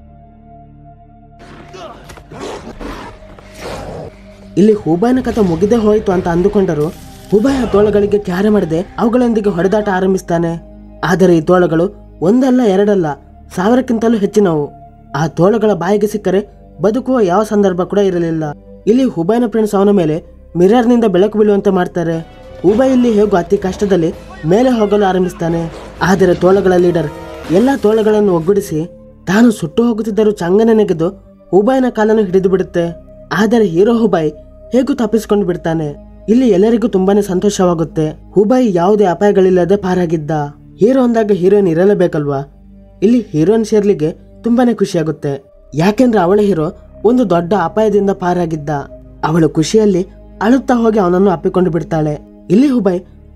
ಇಲ್ಲಿ ಹುಬೈನ ಕಥೆ ಮುಗಿದೇ ಹೋಯಿತು ಅಂತ ಅಂದುಕೊಂಡರು ಹುಬೈ ಆ ತೋಳಗಳಿಗೆ ಕ್ಯಾರೆ ಮಾಡದೆ ಅವುಗಳೊಂದಿಗೆ ಹೊಡೆದಾಟ ಆರಂಭಿಸ್ತಾನೆ ಆದರೆ ಈ ತೋಳಗಳು ಒಂದಲ್ಲ ಎರಡಲ್ಲ ಸಾವಿರಕ್ಕಿಂತಲೂ ಹೆಚ್ಚಿನವು ಆ ತೋಳಗಳ ಬಾಯಿಗೆ ಸಿಕ್ಕರೆ ಬದುಕುವ ಯಾವ ಸಂದರ್ಭ ಕೂಡ ಇರಲಿಲ್ಲ ಇಲ್ಲಿ ಹುಬೈನ ಫ್ರೆಂಡ್ಸ್ ಅವನ ಮೇಲೆ ಮಿರರ್ನಿಂದ ಬೆಳಕು ಬೀಳುವಂತೆ ಮಾಡ್ತಾರೆ ಹುಬೈ ಇಲ್ಲಿ ಹೇಗೂ ಅತಿ ಕಷ್ಟದಲ್ಲಿ ಮೇಲೆ ಹೋಗಲು ಆರಂಭಿಸ್ತಾನೆ ಆದರೆ ತೋಳಗಳ ಲೀಡರ್ ಎಲ್ಲಾ ತೋಳಗಳನ್ನು ಒಗ್ಗೂಡಿಸಿ ತಾನು ಸುಟ್ಟು ಹೋಗುತ್ತಿದ್ದರೂ ಚಂಗನೆ ನೆಗೆದು ಹುಬೈನ ಕಾಲನ್ನು ಹಿಡಿದು ಬಿಡುತ್ತೆ ಆದರೆ ಹೀರೋ ಹುಬಾಯ್ ಹೇಗೂ ತಪ್ಪಿಸಿಕೊಂಡು ಬಿಡ್ತಾನೆ ಇಲ್ಲಿ ಎಲ್ಲರಿಗೂ ತುಂಬಾನೇ ಸಂತೋಷವಾಗುತ್ತೆ ಹುಬಾಯ್ ಯಾವುದೇ ಅಪಾಯಗಳಿಲ್ಲದೆ ಪಾರಾಗಿದ್ದ ಹೀರೋ ಅಂದಾಗ ಹೀರೋಯಿನ್ ಇರಲೇಬೇಕಲ್ವಾ ಇಲ್ಲಿ ಹೀರೋಯಿನ್ ಶೇರ್ಲಿಗೆ ತುಂಬಾನೇ ಖುಷಿಯಾಗುತ್ತೆ ಯಾಕೆಂದ್ರೆ ಅವಳ ಹೀರೋ ಒಂದು ದೊಡ್ಡ ಅಪಾಯದಿಂದ ಪಾರಾಗಿದ್ದ ಅವಳು ಖುಷಿಯಲ್ಲಿ ಅಳುತ್ತಾ ಹೋಗಿ ಅವನನ್ನು ಅಪ್ಪಿಕೊಂಡು ಬಿಡ್ತಾಳೆ ಇಲ್ಲಿ ಹುಬೈ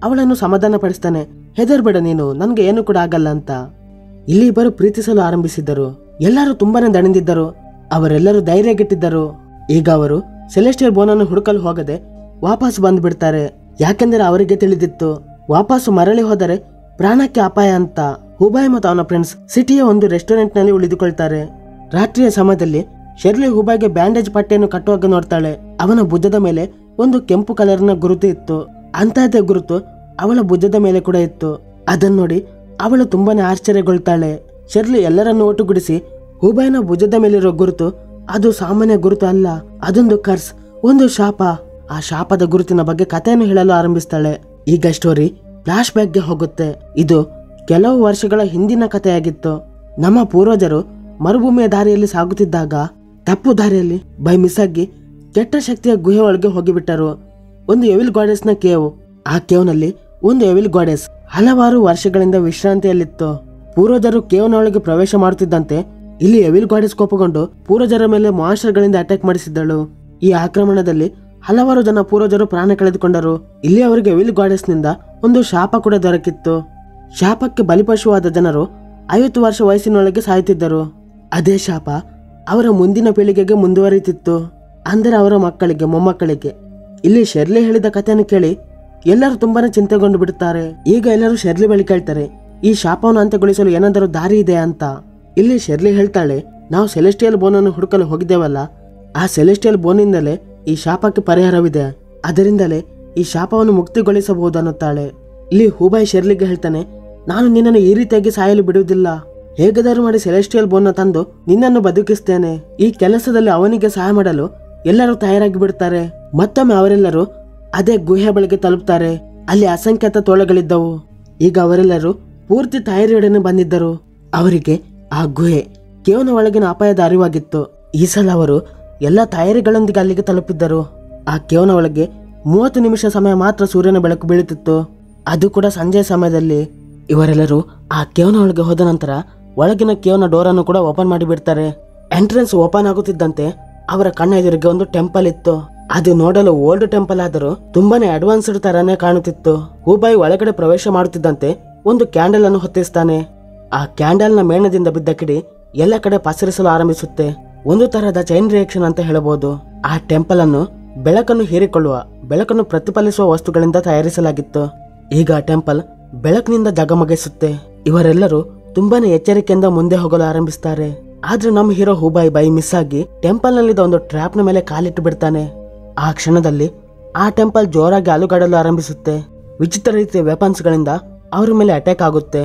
ಅವಳನ್ನು ಸಮಾಧಾನ ಪಡಿಸ್ತಾನೆ ಹೆದರ್ಬೇಡ ನೀನು ನನ್ಗೆ ಏನು ಕೂಡ ಆಗಲ್ಲ ಅಂತ ಇಲ್ಲಿ ಇಬ್ಬರು ಪ್ರೀತಿಸಲು ಆರಂಭಿಸಿದ್ದರು ಎಲ್ಲರೂ ತುಂಬಾನೇ ದಣಿದಿದ್ದರು ಅವರೆಲ್ಲರೂ ಧೈರ್ಯಗೆಟ್ಟಿದ್ದರು ಈಗ ಅವರು ಸೆಲೆಸ್ಟಿಯಲ್ ಬೋನನ್ನು ಹುಡುಕಲು ಹೋಗದೆ ವಾಪಸ್ ಬಂದ್ಬಿಡ್ತಾರೆ ಯಾಕೆಂದರೆ ಅವರಿಗೆ ತಿಳಿದಿತ್ತು ವಾಪಸ್ಸು ಮರಳಿ ಹೋದರೆ ಪ್ರಾಣಕ್ಕೆ ಅಪಾಯ ಅಂತ ಹುಬಾಯ್ ಮತ್ತು ಅವನ ಫ್ರೆಂಡ್ಸ್ ಸಿಟಿಯ ಒಂದು ರೆಸ್ಟೋರೆಂಟ್ ನಲ್ಲಿ ಉಳಿದುಕೊಳ್ತಾರೆ ರಾತ್ರಿಯ ಸಮಯದಲ್ಲಿ ಶೆರ್ಲಿ ಹುಬಾಯ್ಗೆ ಬ್ಯಾಂಡೇಜ್ ಪಟ್ಟೆಯನ್ನು ಕಟ್ಟುವಾಗ ನೋಡ್ತಾಳೆ ಅವನ ಭುಜದ ಮೇಲೆ ಒಂದು ಕೆಂಪು ಕಲರ್ನ ಗುರುತು ಇತ್ತು ಅಂತಹದ್ದೇ ಗುರುತು ಅವಳ ಭುಜದ ಮೇಲೆ ಕೂಡ ಇತ್ತು ಅದನ್ನ ನೋಡಿ ಅವಳು ತುಂಬಾನೇ ಆಶ್ಚರ್ಯಗೊಳ್ತಾಳೆ ಶೆರ್ಲಿ ಎಲ್ಲರನ್ನು ಒಟ್ಟುಗೂಡಿಸಿ ಹುಬಾಯ್ನ ಭುಜದ ಮೇಲಿರೋ ಗುರುತು ಅದು ಸಾಮಾನ್ಯ ಗುರುತು ಅಲ್ಲ ಅದೊಂದು ಕರ್ಸ್ ಒಂದು ಶಾಪ ಆ ಶಾಪದ ಗುರುತಿನ ಬಗ್ಗೆ ಕಥೆಯನ್ನು ಹೇಳಲು ಆರಂಭಿಸ್ತಾಳೆ ಈಗ ಸ್ಟೋರಿ ಫ್ಲಾಶ್ ಬ್ಯಾಕ್ಗೆ ಹೋಗುತ್ತೆ ಇದು ಕೆಲವು ವರ್ಷಗಳ ಹಿಂದಿನ ಕಥೆಯಾಗಿತ್ತು ನಮ್ಮ ಪೂರ್ವಜರು ಮರುಭೂಮಿಯ ದಾರಿಯಲ್ಲಿ ಸಾಗುತ್ತಿದ್ದಾಗ ತಪ್ಪು ದಾರಿಯಲ್ಲಿ ಬೈ ಮಿಸ್ ಆಗಿ ಕೆಟ್ಟ ಶಕ್ತಿಯ ಗುಹೆ ಒಳಗೆ ಹೋಗಿಬಿಟ್ಟರು ಒಂದು ಎವಿಲ್ ಗಾಡೆಸ್ನ ಕೇವ್ ಆ ಕೇವ್ನಲ್ಲಿ ಒಂದು ಎವಿಲ್ ಗಾಡೆಸ್ ಹಲವಾರು ವರ್ಷಗಳಿಂದ ವಿಶ್ರಾಂತಿಯಲ್ಲಿತ್ತು ಪೂರ್ವಜರು ಕೇವ್ನೊಳಗೆ ಪ್ರವೇಶ ಮಾಡುತ್ತಿದ್ದಂತೆ ಇಲ್ಲಿ ಎವಿಲ್ ಗಾಡೆಸ್ ಕೋಪಗೊಂಡು ಪೂರ್ವಜರ ಮೇಲೆ ಮಾಸ್ಟರ್ಗಳಿಂದ ಅಟ್ಯಾಕ್ ಮಾಡಿಸಿದ್ದಳು ಈ ಆಕ್ರಮಣದಲ್ಲಿ ಹಲವಾರು ಜನ ಪೂರ್ವಜರು ಪ್ರಾಣ ಕಳೆದುಕೊಂಡರು ಇಲ್ಲಿ ಅವರಿಗೆ ಎವಿಲ್ ಗಾಡೆಸ್ನಿಂದ ಒಂದು ಶಾಪ ಕೂಡ ದೊರಕಿತ್ತು ಶಾಪಕ್ಕೆ ಬಲಿಪಶುವಾದ ಜನರು ಐವತ್ತು ವರ್ಷ ವಯಸ್ಸಿನೊಳಗೆ ಸಾಯುತ್ತಿದ್ದರು ಅದೇ ಶಾಪ ಅವರ ಮುಂದಿನ ಪೀಳಿಗೆಗೆ ಮುಂದುವರಿಯುತ್ತಿತ್ತು ಅಂದರೆ ಅವರ ಮಕ್ಕಳಿಗೆ ಮೊಮ್ಮಕ್ಕಳಿಗೆ ಇಲ್ಲಿ ಶೆರ್ಲಿ ಹೇಳಿದ ಕಥೆಯನ್ನು ಕೇಳಿ ಎಲ್ಲರೂ ತುಂಬಾನೇ ಚಿಂತೆಗೊಂಡು ಬಿಡುತ್ತಾರೆ ಈಗ ಎಲ್ಲರೂ ಶೆರ್ಲಿ ಬಳಿ ಕೇಳ್ತಾರೆ ಈ ಶಾಪವನ್ನು ಅಂತ್ಯಗೊಳಿಸಲು ಏನಾದರೂ ದಾರಿ ಇದೆ ಅಂತ ಇಲ್ಲಿ ಶೆರ್ಲಿ ಹೇಳ್ತಾಳೆ ನಾವು ಸೆಲೆಸ್ಟಿಯಲ್ ಬೋನನ್ನು ಹುಡುಕಲು ಹೋಗಿದ್ದೇವಲ್ಲ ಆ ಸೆಲೆಸ್ಟಿಯಲ್ ಬೋನಿಂದಲೇ ಈ ಶಾಪಕ್ಕೆ ಪರಿಹಾರವಿದೆ ಅದರಿಂದಲೇ ಈ ಶಾಪವನ್ನು ಮುಕ್ತಿಗೊಳಿಸಬಹುದು ಅನ್ನುತ್ತಾಳೆ ಇಲ್ಲಿ ಹೂಬಾಯಿ ಶೆರ್ಲಿಗೆ ಹೇಳ್ತಾನೆ ನಾನು ನಿನ್ನನ್ನು ಈ ರೀತಿಯಾಗಿ ಸಾಯಲು ಬಿಡುವುದಿಲ್ಲ ಹೇಗಾದರೂ ಮಾಡಿ ಸೆಲೆಸ್ಟಿಯಲ್ ಬೋನ್ನ ತಂದು ನಿನ್ನನ್ನು ಬದುಕಿಸ್ತೇನೆ ಈ ಕೆಲಸದಲ್ಲಿ ಅವನಿಗೆ ಸಹಾಯ ಮಾಡಲು ಎಲ್ಲರೂ ತಯಾರಾಗಿ ಬಿಡ್ತಾರೆ ಮತ್ತೊಮ್ಮೆ ಅವರೆಲ್ಲರೂ ಅದೇ ಗುಹೆ ಬಳಿಗೆ ತಲುಪ್ತಾರೆ ಅಲ್ಲಿ ಅಸಂಖ್ಯಾತ ತೋಳಗಳಿದ್ದವು ಈಗ ಅವರೆಲ್ಲರೂ ಪೂರ್ತಿ ತಯಾರಿಯೊಡನೆ ಬಂದಿದ್ದರು ಅವರಿಗೆ ಆ ಗುಹೆ ಕೇವನ ಒಳಗಿನ ಅಪಾಯದ ಅರಿವಾಗಿತ್ತು ಈ ಸಲ ಅವರು ಎಲ್ಲ ತಯಾರಿಗಳೊಂದಿಗೆ ಅಲ್ಲಿಗೆ ತಲುಪಿದ್ದರು ಆ ಕೇವನ ಒಳಗೆ ಮೂವತ್ತು ನಿಮಿಷ ಸಮಯ ಮಾತ್ರ ಸೂರ್ಯನ ಬೆಳಕು ಬೀಳುತ್ತಿತ್ತು ಅದು ಕೂಡ ಸಂಜೆಯ ಸಮಯದಲ್ಲಿ ಇವರೆಲ್ಲರೂ ಆ ಕೇವನ ಒಳಗೆ ಹೋದ ನಂತರ ಒಳಗಿನ ಕೇವನ ಡೋರನ್ನು ಕೂಡ ಓಪನ್ ಮಾಡಿ ಬಿಡ್ತಾರೆ ಎಂಟ್ರೆನ್ಸ್ ಓಪನ್ ಆಗುತ್ತಿದ್ದಂತೆ ಅವರ ಕಣ್ಣ ಎದುರಿಗೆ ಒಂದು ಟೆಂಪಲ್ ಇತ್ತು ಅದು ನೋಡಲು ಓಲ್ಡ್ ಟೆಂಪಲ್ ಆದರೂ ತುಂಬಾನೇ ಅಡ್ವಾನ್ಸ್ಡ್ ತರಾನೇ ಕಾಣುತ್ತಿತ್ತು ಹೂಬಾಯಿ ಒಳಗಡೆ ಪ್ರವೇಶ ಮಾಡುತ್ತಿದ್ದಂತೆ ಒಂದು ಕ್ಯಾಂಡಲ್ ಅನ್ನು ಹೊತ್ತಿಸ್ತಾನೆ ಆ ಕ್ಯಾಂಡಲ್ನ ಮೇಣದಿಂದ ಬಿದ್ದ ಕಿಡಿ ಎಲ್ಲ ಕಡೆ ಪಸರಿಸಲು ಆರಂಭಿಸುತ್ತೆ ಒಂದು ತರಹದ ಚೈನ್ ರಿಯಾಕ್ಷನ್ ಅಂತ ಹೇಳಬಹುದು ಆ ಟೆಂಪಲ್ ಅನ್ನು ಬೆಳಕನ್ನು ಹೀರಿಕೊಳ್ಳುವ ಬೆಳಕನ್ನು ಪ್ರತಿಫಲಿಸುವ ವಸ್ತುಗಳಿಂದ ತಯಾರಿಸಲಾಗಿತ್ತು ಈಗ ಆ ಟೆಂಪಲ್ ಬೆಳಕಿನಿಂದ ಜಗಮಗಿಸುತ್ತೆ ಇವರೆಲ್ಲರೂ ತುಂಬಾನೇ ಎಚ್ಚರಿಕೆಯಿಂದ ಮುಂದೆ ಹೋಗಲು ಆರಂಭಿಸ್ತಾರೆ ಆದ್ರೆ ನಮ್ಮ ಹೀರೋ ಹೂಬಾಯಿ ಬೈ ಮಿಸ್ ಆಗಿ ಟೆಂಪಲ್ ನಲ್ಲಿದ್ದ ಒಂದು ಟ್ರ್ಯಾಪ್ ನ ಮೇಲೆ ಕಾಲಿಟ್ಟು ಬಿಡ್ತಾನೆ ಆ ಕ್ಷಣದಲ್ಲಿ ಆ ಟೆಂಪಲ್ ಜೋರಾಗಿ ಅಲುಗಾಡಲು ಆರಂಭಿಸುತ್ತೆ ವಿಚಿತ್ರ ರೀತಿಯ ವೆಪನ್ಸ್ ಗಳಿಂದ ಅವರ ಮೇಲೆ ಅಟ್ಯಾಕ್ ಆಗುತ್ತೆ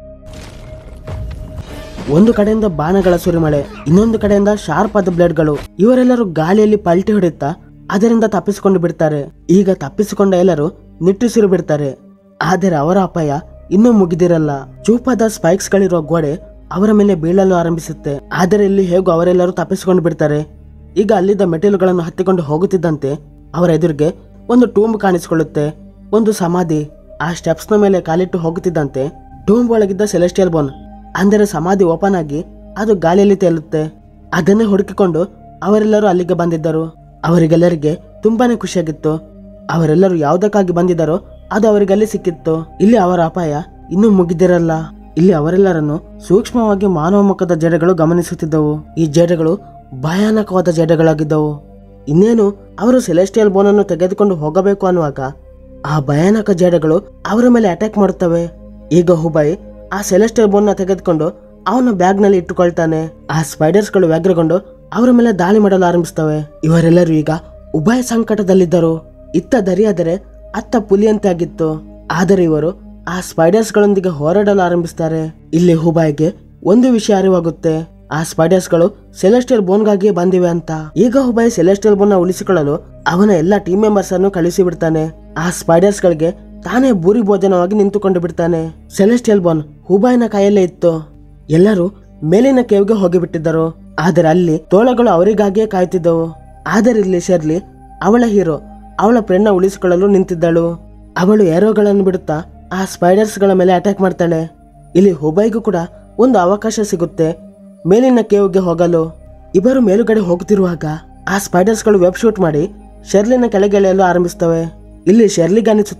ಒಂದು ಕಡೆಯಿಂದ ಬಾಣಗಳ ಸುರಿಮಳೆ ಇನ್ನೊಂದು ಕಡೆಯಿಂದ ಶಾರ್ಪ್ ಆದ ಬ್ಲೇಡ್ಗಳು ಇವರೆಲ್ಲರೂ ಗಾಳಿಯಲ್ಲಿ ಪಲ್ಟಿ ಹೊಡೆಯುತ್ತಾ ಅದರಿಂದ ತಪ್ಪಿಸಿಕೊಂಡು ಬಿಡ್ತಾರೆ ಈಗ ತಪ್ಪಿಸಿಕೊಂಡ ಎಲ್ಲರೂ ನಿಟ್ಟುಸಿರು ಬಿಡ್ತಾರೆ ಆದರೆ ಅವರ ಅಪಾಯ ಇನ್ನೂ ಮುಗಿದಿರಲ್ಲ ಚೂಪಾದ ಸ್ಪೈಕ್ಸ್ ಗಳಿರುವ ಗೋಡೆ ಅವರ ಮೇಲೆ ಬೀಳಲು ಆರಂಭಿಸುತ್ತೆ ಆದರೆ ಇಲ್ಲಿ ಹೇಗೂ ಅವರೆಲ್ಲರೂ ತಪ್ಪಿಸಿಕೊಂಡು ಬಿಡ್ತಾರೆ ಈಗ ಅಲ್ಲಿದ್ದ ಮೆಟೀರಿಯಲ್ಗಳನ್ನು ಹತ್ತಿಕೊಂಡು ಹೋಗುತ್ತಿದ್ದಂತೆ ಅವರ ಎದುರಿಗೆ ಒಂದು ಟೂಂಬ್ ಕಾಣಿಸಿಕೊಳ್ಳುತ್ತೆ ಒಂದು ಸಮಾಧಿ ಆ ಸ್ಟೆಪ್ಸ್ ನ ಮೇಲೆ ಕಾಲಿಟ್ಟು ಹೋಗುತ್ತಿದ್ದಂತೆ ಟೂಂಬ್ ಒಳಗಿದ್ದ ಸೆಲೆಸ್ಟಿಯಲ್ ಬೋನ್ ಅಂದರೆ ಸಮಾಧಿ ಓಪನ್ ಆಗಿ ಅದು ಗಾಳಿಯಲ್ಲಿ ತೇಲುತ್ತೆ ಅದನ್ನೇ ಹುಡುಕಿಕೊಂಡು ಅವರೆಲ್ಲರೂ ಅಲ್ಲಿಗೆ ಬಂದಿದ್ದರು ಅವರಿಗೆಲ್ಲರಿಗೆ ತುಂಬಾನೇ ಖುಷಿಯಾಗಿತ್ತು ಅವರೆಲ್ಲರೂ ಯಾವುದಕ್ಕಾಗಿ ಬಂದಿದ್ದಾರೋ ಅದು ಅವರಿಗಲ್ಲಿ ಸಿಕ್ಕಿತ್ತು ಇಲ್ಲಿ ಅವರ ಅಪಾಯ ಇನ್ನೂ ಮುಗಿದಿರಲ್ಲ ಇಲ್ಲಿ ಅವರೆಲ್ಲರನ್ನು ಸೂಕ್ಷ್ಮವಾಗಿ ಮಾನವ ಮುಖದ ಜಡೆಗಳು ಗಮನಿಸುತ್ತಿದ್ದವು ಈ ಜಡೆಗಳು ಭಯಾನಕವಾದ ಜಡೆಗಳಾಗಿದ್ದವು ಇನ್ನೇನು ಅವರು ಸೆಲೆಸ್ಟಿಯಲ್ ಬೋನನ್ನು ತೆಗೆದುಕೊಂಡು ಹೋಗಬೇಕು ಅನ್ನುವಾಗ ಆ ಭಯಾನಕ ಜೇಡಗಳು ಅವರ ಮೇಲೆ ಅಟ್ಯಾಕ್ ಮಾಡುತ್ತವೆ ಈಗ ಹುಬೈ ಆ ಸೆಲೆಸ್ಟಿಯಲ್ ಬೋನ್ನ ತೆಗೆದುಕೊಂಡು ಅವನ ಬ್ಯಾಗ್ ನಲ್ಲಿ ಇಟ್ಟುಕೊಳ್ತಾನೆ ಆ ಸ್ಪೈಡರ್ಸ್ ಗಳು ವ್ಯಾಗ್ರಗೊಂಡು ಅವರ ಮೇಲೆ ದಾಳಿ ಮಾಡಲು ಆರಂಭಿಸ್ತವೆ ಇವರೆಲ್ಲರೂ ಈಗ ಉಭಯ ಸಂಕಟದಲ್ಲಿದ್ದರು ಇತ್ತ ದರಿಯಾದರೆ ಅತ್ತ ಪುಲಿಯಂತೆ ಆಗಿತ್ತು ಆದರೆ ಇವರು ಆ ಸ್ಪೈಡರ್ಸ್ ಗಳೊಂದಿಗೆ ಹೋರಾಡಲು ಆರಂಭಿಸ್ತಾರೆ ಇಲ್ಲಿ ಹುಬಾಯ್ಗೆ ಒಂದು ವಿಷಯ ಅರಿವಾಗುತ್ತೆ ಆ ಸ್ಪೈಡರ್ಸ್ ಗಳು ಸೆಲೆಸ್ಟಿಯಲ್ ಬೋನ್ಗಾಗಿಯೇ ಬಂದಿವೆ ಅಂತ ಈಗ ಹುಬಾಯ್ ಸೆಲೆಸ್ಟಿಯಲ್ ಬೋನ್ ಉಳಿಸಿಕೊಳ್ಳಲು ಅವನ ಎಲ್ಲಾ ಟೀಮ್ ಮೆಂಬರ್ಸ್ ಅನ್ನು ಕಳಿಸಿ ಬಿಡ್ತಾನೆ ಆ ಸ್ಪೈಡರ್ಸ್ ಗಳಿಗೆ ತಾನೇ ಬೂರಿ ಭೋಜನವಾಗಿ ನಿಂತುಕೊಂಡು ಬಿಡ್ತಾನೆ ಸೆಲೆಸ್ಟಿಯಲ್ ಬೋನ್ ಹುಬಾಯ್ನ ಕೈಯಲ್ಲೇ ಇತ್ತು ಎಲ್ಲರೂ ಮೇಲಿನ ಕೇವ್ಗೆ ಹೋಗಿಬಿಟ್ಟಿದ್ದರು ಆದರೆ ಅಲ್ಲಿ ತೋಳಗಳು ಅವರಿಗಾಗಿಯೇ ಕಾಯುತ್ತಿದ್ದವು ಆದರೆ ಇಲ್ಲಿ ಶೆರ್ಲಿ ಅವಳ ಹೀರೋ ಅವಳ ಫ್ರೆಂಡ್ನ ಉಳಿಸಿಕೊಳ್ಳಲು ನಿಂತಿದ್ದಳು ಅವಳು ಏರೋಗಳನ್ನು ಬಿಡುತ್ತಾ ಆ ಸ್ಪೈಡರ್ಸ್ಗಳ ಮೇಲೆ ಅಟ್ಯಾಕ್ ಮಾಡ್ತಾಳೆ ಇಲ್ಲಿ ಹುಬೈಗೂ ಕೂಡ ಒಂದು ಅವಕಾಶ ಸಿಗುತ್ತೆ ಮೇಲಿನ ಕೇವ್ಗೆ ಹೋಗಲು ಇಬ್ಬರು ಮೇಲುಗಡೆ ಹೋಗುತ್ತಿರುವಾಗ ಆ ಸ್ಪೈಡರ್ಸ್ಗಳು ವೆಬ್ ಶೂಟ್ ಮಾಡಿ ಶೆರ್ಲಿನ ಕೆಳಗೆ ಎಳೆಯಲು ಆರಂಭಿಸ್ತವೆ ಇಲ್ಲಿ ಶೆರ್ಲಿಗೆ ಅನಿಸುತ್ತೆ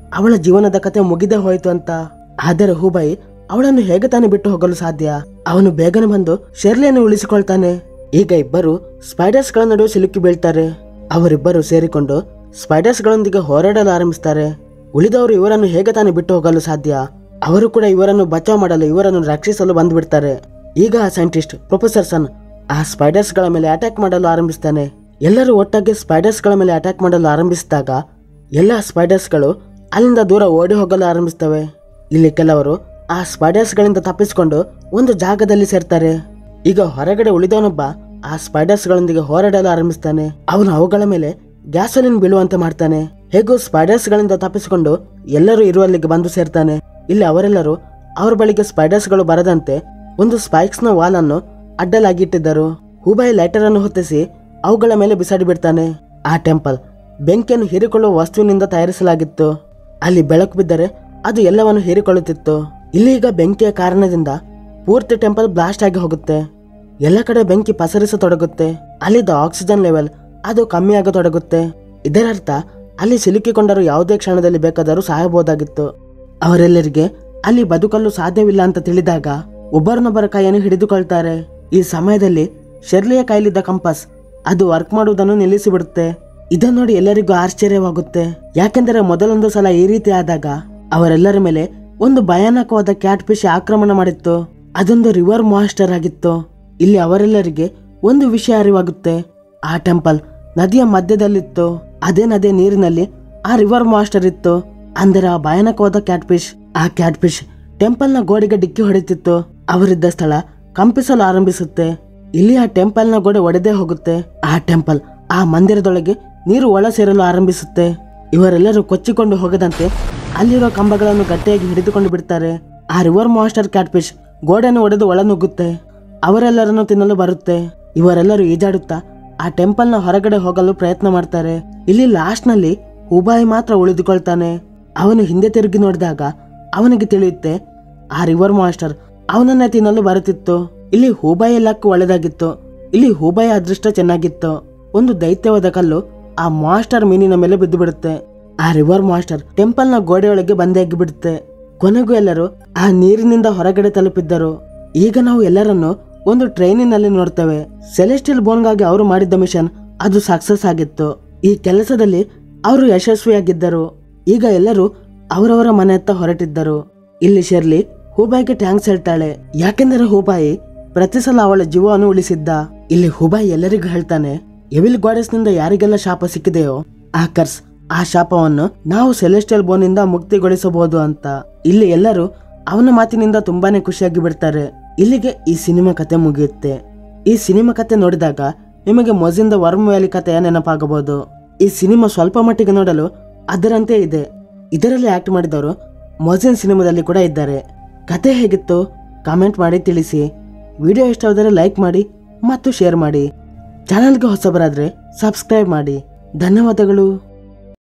ಅವಳ ಜೀವನದ ಕತೆ ಮುಗಿದೇ ಹೋಯ್ತು ಅಂತ ಆದರೆ ಹೂಬಾಯಿ ಅವಳನ್ನು ಹೇಗೆ ತಾನೇ ಬಿಟ್ಟು ಹೋಗಲು ಸಾಧ್ಯ ಅವನು ಬೇಗನೆ ಬಂದು ಶೆರ್ಲಿಯನ್ನು ಉಳಿಸಿಕೊಳ್ತಾನೆ ಈಗ ಇಬ್ಬರು ಸ್ಪೈಡರ್ಸ್ ಗಳ ನಡುವೆ ಸಿಲುಕಿ ಬೀಳ್ತಾರೆ ಅವರಿಬ್ಬರು ಸೇರಿಕೊಂಡು ಸ್ಪೈಡರ್ಸ್ ಗಳೊಂದಿಗೆ ಹೋರಾಡಲು ಆರಂಭಿಸ್ತಾರೆ ಉಳಿದವರು ಇವರನ್ನು ಹೇಗೆ ತಾನೇ ಬಿಟ್ಟು ಹೋಗಲು ಸಾಧ್ಯ ಅವರು ಕೂಡ ಇವರನ್ನು ಬಚಾವ್ ಮಾಡಲು ಇವರನ್ನು ರಕ್ಷಿಸಲು ಬಂದ್ಬಿಡ್ತಾರೆ ಈಗ ಆ ಸೈಂಟಿಸ್ಟ್ ಪ್ರೊಫೆಸರ್ ಸನ್ ಆ ಸ್ಪೈಡರ್ಸ್ ಗಳ ಮೇಲೆ ಅಟ್ಯಾಕ್ ಮಾಡಲು ಆರಂಭಿಸ್ತಾನೆ ಎಲ್ಲರೂ ಒಟ್ಟಾಗಿ ಸ್ಪೈಡರ್ಸ್ ಗಳ ಮೇಲೆ ಅಟ್ಯಾಕ್ ಮಾಡಲು ಆರಂಭಿಸಿದಾಗ ಎಲ್ಲ ಸ್ಪೈಡರ್ಸ್ ಗಳು ಅಲ್ಲಿಂದ ದೂರ ಓಡಿ ಹೋಗಲು ಆರಂಭಿಸ್ತವೆ ಇಲ್ಲಿ ಕೆಲವರು ಆ ಸ್ಪೈಡರ್ಸ್ ಗಳಿಂದ ತಪ್ಪಿಸಿಕೊಂಡು ಒಂದು ಜಾಗದಲ್ಲಿ ಸೇರ್ತಾರೆ ಈಗ ಹೊರಗಡೆ ಉಳಿದವನೊಬ್ಬ ಆ ಸ್ಪೈಡರ್ಸ್ ಗಳೊಂದಿಗೆ ಹೋರಾಡಲು ಆರಂಭಿಸ್ತಾನೆ ಅವನು ಅವುಗಳ ಮೇಲೆ ಗ್ಯಾಸೋಲಿನ್ ಬೀಳುವಂತೆ ಮಾಡ್ತಾನೆ ಹೇಗೂ ಸ್ಪೈಡರ್ಸ್ ಗಳಿಂದ ತಪ್ಪಿಸಿಕೊಂಡು ಎಲ್ಲರೂ ಇರುವಲ್ಲಿಗೆ ಬಂದು ಸೇರ್ತಾನೆ ಇಲ್ಲಿ ಅವರೆಲ್ಲರೂ ಅವರ ಬಳಿಗೆ ಸ್ಪೈಡರ್ಸ್ ಗಳು ಬರದಂತೆ ಒಂದು ಸ್ಪೈಕ್ಸ್ ನ ವಾಲ್ ಅನ್ನು ಅಡ್ಡಲಾಗಿಟ್ಟಿದ್ದರು ಹೂಬಾಯಿ ಲೈಟರ್ ಅನ್ನು ಹೊತ್ತಿಸಿ ಅವುಗಳ ಮೇಲೆ ಬಿಸಾಡಿ ಬಿಡ್ತಾನೆ ಆ ಟೆಂಪಲ್ ಬೆಂಕಿಯನ್ನು ಹೀರಿಕೊಳ್ಳುವ ವಸ್ತುವಿನಿಂದ ತಯಾರಿಸಲಾಗಿತ್ತು ಅಲ್ಲಿ ಬೆಳಕು ಬಿದ್ದರೆ ಅದು ಎಲ್ಲವನ್ನು ಹೀರಿಕೊಳ್ಳುತ್ತಿತ್ತು ಇಲ್ಲಿ ಈಗ ಬೆಂಕಿಯ ಕಾರಣದಿಂದ ಪೂರ್ತಿ ಟೆಂಪಲ್ ಬ್ಲಾಸ್ಟ್ ಆಗಿ ಹೋಗುತ್ತೆ ಎಲ್ಲ ಕಡೆ ಬೆಂಕಿ ಪಸರಿಸತೊಡಗುತ್ತೆ ಅಲ್ಲಿದ್ದ ಆಕ್ಸಿಜನ್ ಲೆವೆಲ್ ಅದು ಕಮ್ಮಿ ಆಗತೊಡಗುತ್ತೆ ಇದರರ್ಥ ಅಲ್ಲಿ ಸಿಲುಕಿಕೊಂಡರೂ ಯಾವುದೇ ಕ್ಷಣದಲ್ಲಿ ಬೇಕಾದರೂ ಸಾಯಬಹುದಾಗಿತ್ತು ಅವರೆಲ್ಲರಿಗೆ ಅಲ್ಲಿ ಬದುಕಲು ಸಾಧ್ಯವಿಲ್ಲ ಅಂತ ತಿಳಿದಾಗ ಒಬ್ಬರನ್ನೊಬ್ಬರ ಕೈಯನ್ನು ಹಿಡಿದುಕೊಳ್ತಾರೆ ಈ ಸಮಯದಲ್ಲಿ ಶೆರ್ಲಿಯ ಕೈಲಿದ್ದ ಕಂಪಸ್ ಅದು ವರ್ಕ್ ಮಾಡುವುದನ್ನು ನಿಲ್ಲಿಸಿಬಿಡುತ್ತೆ ಇದನ್ನು ನೋಡಿ ಎಲ್ಲರಿಗೂ ಆಶ್ಚರ್ಯವಾಗುತ್ತೆ ಯಾಕೆಂದರೆ ಮೊದಲೊಂದು ಸಲ ಈ ರೀತಿ ಆದಾಗ ಅವರೆಲ್ಲರ ಮೇಲೆ ಒಂದು ಭಯಾನಕವಾದ ಕ್ಯಾಟ್ ಫಿಶ್ ಆಕ್ರಮಣ ಮಾಡಿತ್ತು ಅದೊಂದು ರಿವರ್ ಮಾಸ್ಟರ್ ಆಗಿತ್ತು ಇಲ್ಲಿ ಅವರೆಲ್ಲರಿಗೆ ಒಂದು ವಿಷಯ ಅರಿವಾಗುತ್ತೆ ಆ ಟೆಂಪಲ್ ನದಿಯ ಮಧ್ಯದಲ್ಲಿತ್ತು ಅದೇ ನದಿಯ ನೀರಿನಲ್ಲಿ ಆ ರಿವರ್ ಮಾಸ್ಟರ್ ಇತ್ತು ಅಂದರೆ ಆ ಭಯಾನಕವಾದ ಕ್ಯಾಟ್ ಫಿಶ್ ಆ ಕ್ಯಾಟ್ ಫಿಶ್ ಟೆಂಪಲ್ ನ ಗೋಡೆಗೆ ಡಿಕ್ಕಿ ಹೊಡೆತಿತ್ತು ಅವರಿದ್ದ ಸ್ಥಳ ಕಂಪಿಸಲು ಆರಂಭಿಸುತ್ತೆ ಇಲ್ಲಿ ಆ ಟೆಂಪಲ್ ನ ಗೋಡೆ ಒಡೆದೇ ಹೋಗುತ್ತೆ ಆ ಟೆಂಪಲ್ ಆ ಮಂದಿರದೊಳಗೆ ನೀರು ಒಳ ಸೇರಲು ಆರಂಭಿಸುತ್ತೆ ಇವರೆಲ್ಲರೂ ಕೊಚ್ಚಿಕೊಂಡು ಹೋಗದಂತೆ ಅಲ್ಲಿರೋ ಕಂಬಗಳನ್ನು ಗಟ್ಟಿಯಾಗಿ ಹಿಡಿದುಕೊಂಡು ಬಿಡ್ತಾರೆ ಆ ರಿವರ್ ಮಾಸ್ಟರ್ ಕ್ಯಾಟ್ ಫಿಶ್ ಗೋಡೆಯನ್ನು ಒಡೆದು ಒಳ ನುಗ್ಗುತ್ತೆ ಅವರೆಲ್ಲರನ್ನು ತಿನ್ನಲು ಬರುತ್ತೆ ಇವರೆಲ್ಲರೂ ಈಜಾಡುತ್ತಾ ಆ ಟೆಂಪಲ್ ನ ಹೊರಗಡೆ ಹೋಗಲು ಪ್ರಯತ್ನ ಮಾಡ್ತಾರೆ ಇಲ್ಲಿ ಲಾಸ್ಟ್ ನಲ್ಲಿ ಹುಬಾಯಿ ಮಾತ್ರ ಉಳಿದುಕೊಳ್ತಾನೆ ಅವನು ಹಿಂದೆ ತಿರುಗಿ ನೋಡಿದಾಗ ಅವನಿಗೆ ತಿಳಿಯುತ್ತೆ ಆ ರಿವರ್ ಮಾಸ್ಟರ್ ಅವನನ್ನ ತಿನ್ನಲು ಬರುತ್ತಿತ್ತು ಇಲ್ಲಿ ಹೂಬಾಯಿ ಲಕ್ ಒಳ್ಳೆದಾಗಿತ್ತು ಇಲ್ಲಿ ಹೂಬಾಯಿ ಅದೃಷ್ಟ ಚೆನ್ನಾಗಿತ್ತು ಒಂದು ದೈತ್ಯವಾದ ಕಲ್ಲು ಆ ಮಾಸ್ಟರ್ ಮೀನಿನ ಮೇಲೆ ಬಿದ್ದು ಬಿಡುತ್ತೆ ಆ ರಿವರ್ ಮಾಸ್ಟರ್ ಟೆಂಪಲ್ ನ ಗೋಡೆಯೊಳಗೆ ಬಂದಾಗಿ ಬಿಡುತ್ತೆ ಕೊನೆಗೂ ಎಲ್ಲರೂ ಆ ನೀರಿನಿಂದ ಹೊರಗಡೆ ತಲುಪಿದ್ದರು ಈಗ ನಾವು ಎಲ್ಲರನ್ನು ಒಂದು ಟ್ರೈನಿನಲ್ಲಿ ನೋಡ್ತೇವೆ ಸೆಲೆಸ್ಟಿಯಲ್ ಬೋನ್ಗಾಗಿ ಅವರು ಮಾಡಿದ್ದ ಮಿಷನ್ ಅದು ಸಕ್ಸಸ್ ಆಗಿತ್ತು ಈ ಕೆಲಸದಲ್ಲಿ ಅವರು ಯಶಸ್ವಿಯಾಗಿದ್ದರು ಈಗ ಎಲ್ಲರೂ ಅವರವರ ಮನೆ ಹತ್ತ ಹೊರಟಿದ್ದರು ಇಲ್ಲಿ ಶೆರ್ಲಿ ಹೂಬಾಯಿಗೆ ಟ್ಯಾಂಕ್ಸ್ ಹೇಳ್ತಾಳೆ ಯಾಕೆಂದರೆ ಹೂಬಾಯಿ ಪ್ರತಿ ಸಲ ಅವಳ ಜೀವವನ್ನು ಉಳಿಸಿದ್ದ ಇಲ್ಲಿ ಹೂಬಾಯಿ ಎಲ್ಲರಿಗೂ ಹೇಳ್ತಾನೆ ಎವಿಲ್ ಗಾಡೆಸ್ ನಿಂದ ಯಾರಿಗೆಲ್ಲ ಶಾಪ ಸಿಕ್ಕಿದೆಯೋ ಆ ಕರ್ಸ್ ಆ ಶಾಪವನ್ನು ನಾವು ಸೆಲೆಸ್ಟಿಯಲ್ ಬೋನಿಂದ ಮುಕ್ತಿಗೊಳಿಸಬಹುದು ಅಂತ ಇಲ್ಲಿ ಎಲ್ಲರೂ ಅವನ ಮಾತಿನಿಂದ ತುಂಬಾನೇ ಖುಷಿಯಾಗಿ ಬಿಡ್ತಾರೆ ಇಲ್ಲಿಗೆ ಈ ಸಿನಿಮಾ ಕತೆ ಮುಗಿಯುತ್ತೆ ಈ ಸಿನಿಮಾ ಕತೆ ನೋಡಿದಾಗ ನಿಮಗೆ ಮೊಜಿಂದ ವರ್ಮ್ ವ್ಯಾಲಿ ಕಥೆಯ ನೆನಪಾಗಬಹುದು ಈ ಸಿನಿಮಾ ಸ್ವಲ್ಪ ಮಟ್ಟಿಗೆ ನೋಡಲು ಅದರಂತೆ ಇದೆ ಇದರಲ್ಲಿ ಆಕ್ಟ್ ಮಾಡಿದವರು ಮೊಜಿನ್ ಸಿನಿಮಾದಲ್ಲಿ ಕೂಡ ಇದ್ದಾರೆ ಕತೆ ಹೇಗಿತ್ತು ಕಾಮೆಂಟ್ ಮಾಡಿ ತಿಳಿಸಿ ವಿಡಿಯೋ ಇಷ್ಟವಾದರೆ ಲೈಕ್ ಮಾಡಿ ಮತ್ತು ಶೇರ್ ಮಾಡಿ ಚಾನಲ್ಗೆ ಹೊಸಬರಾದ್ರೆ ಸಬ್ಸ್ಕ್ರೈಬ್ ಮಾಡಿ ಧನ್ಯವಾದಗಳು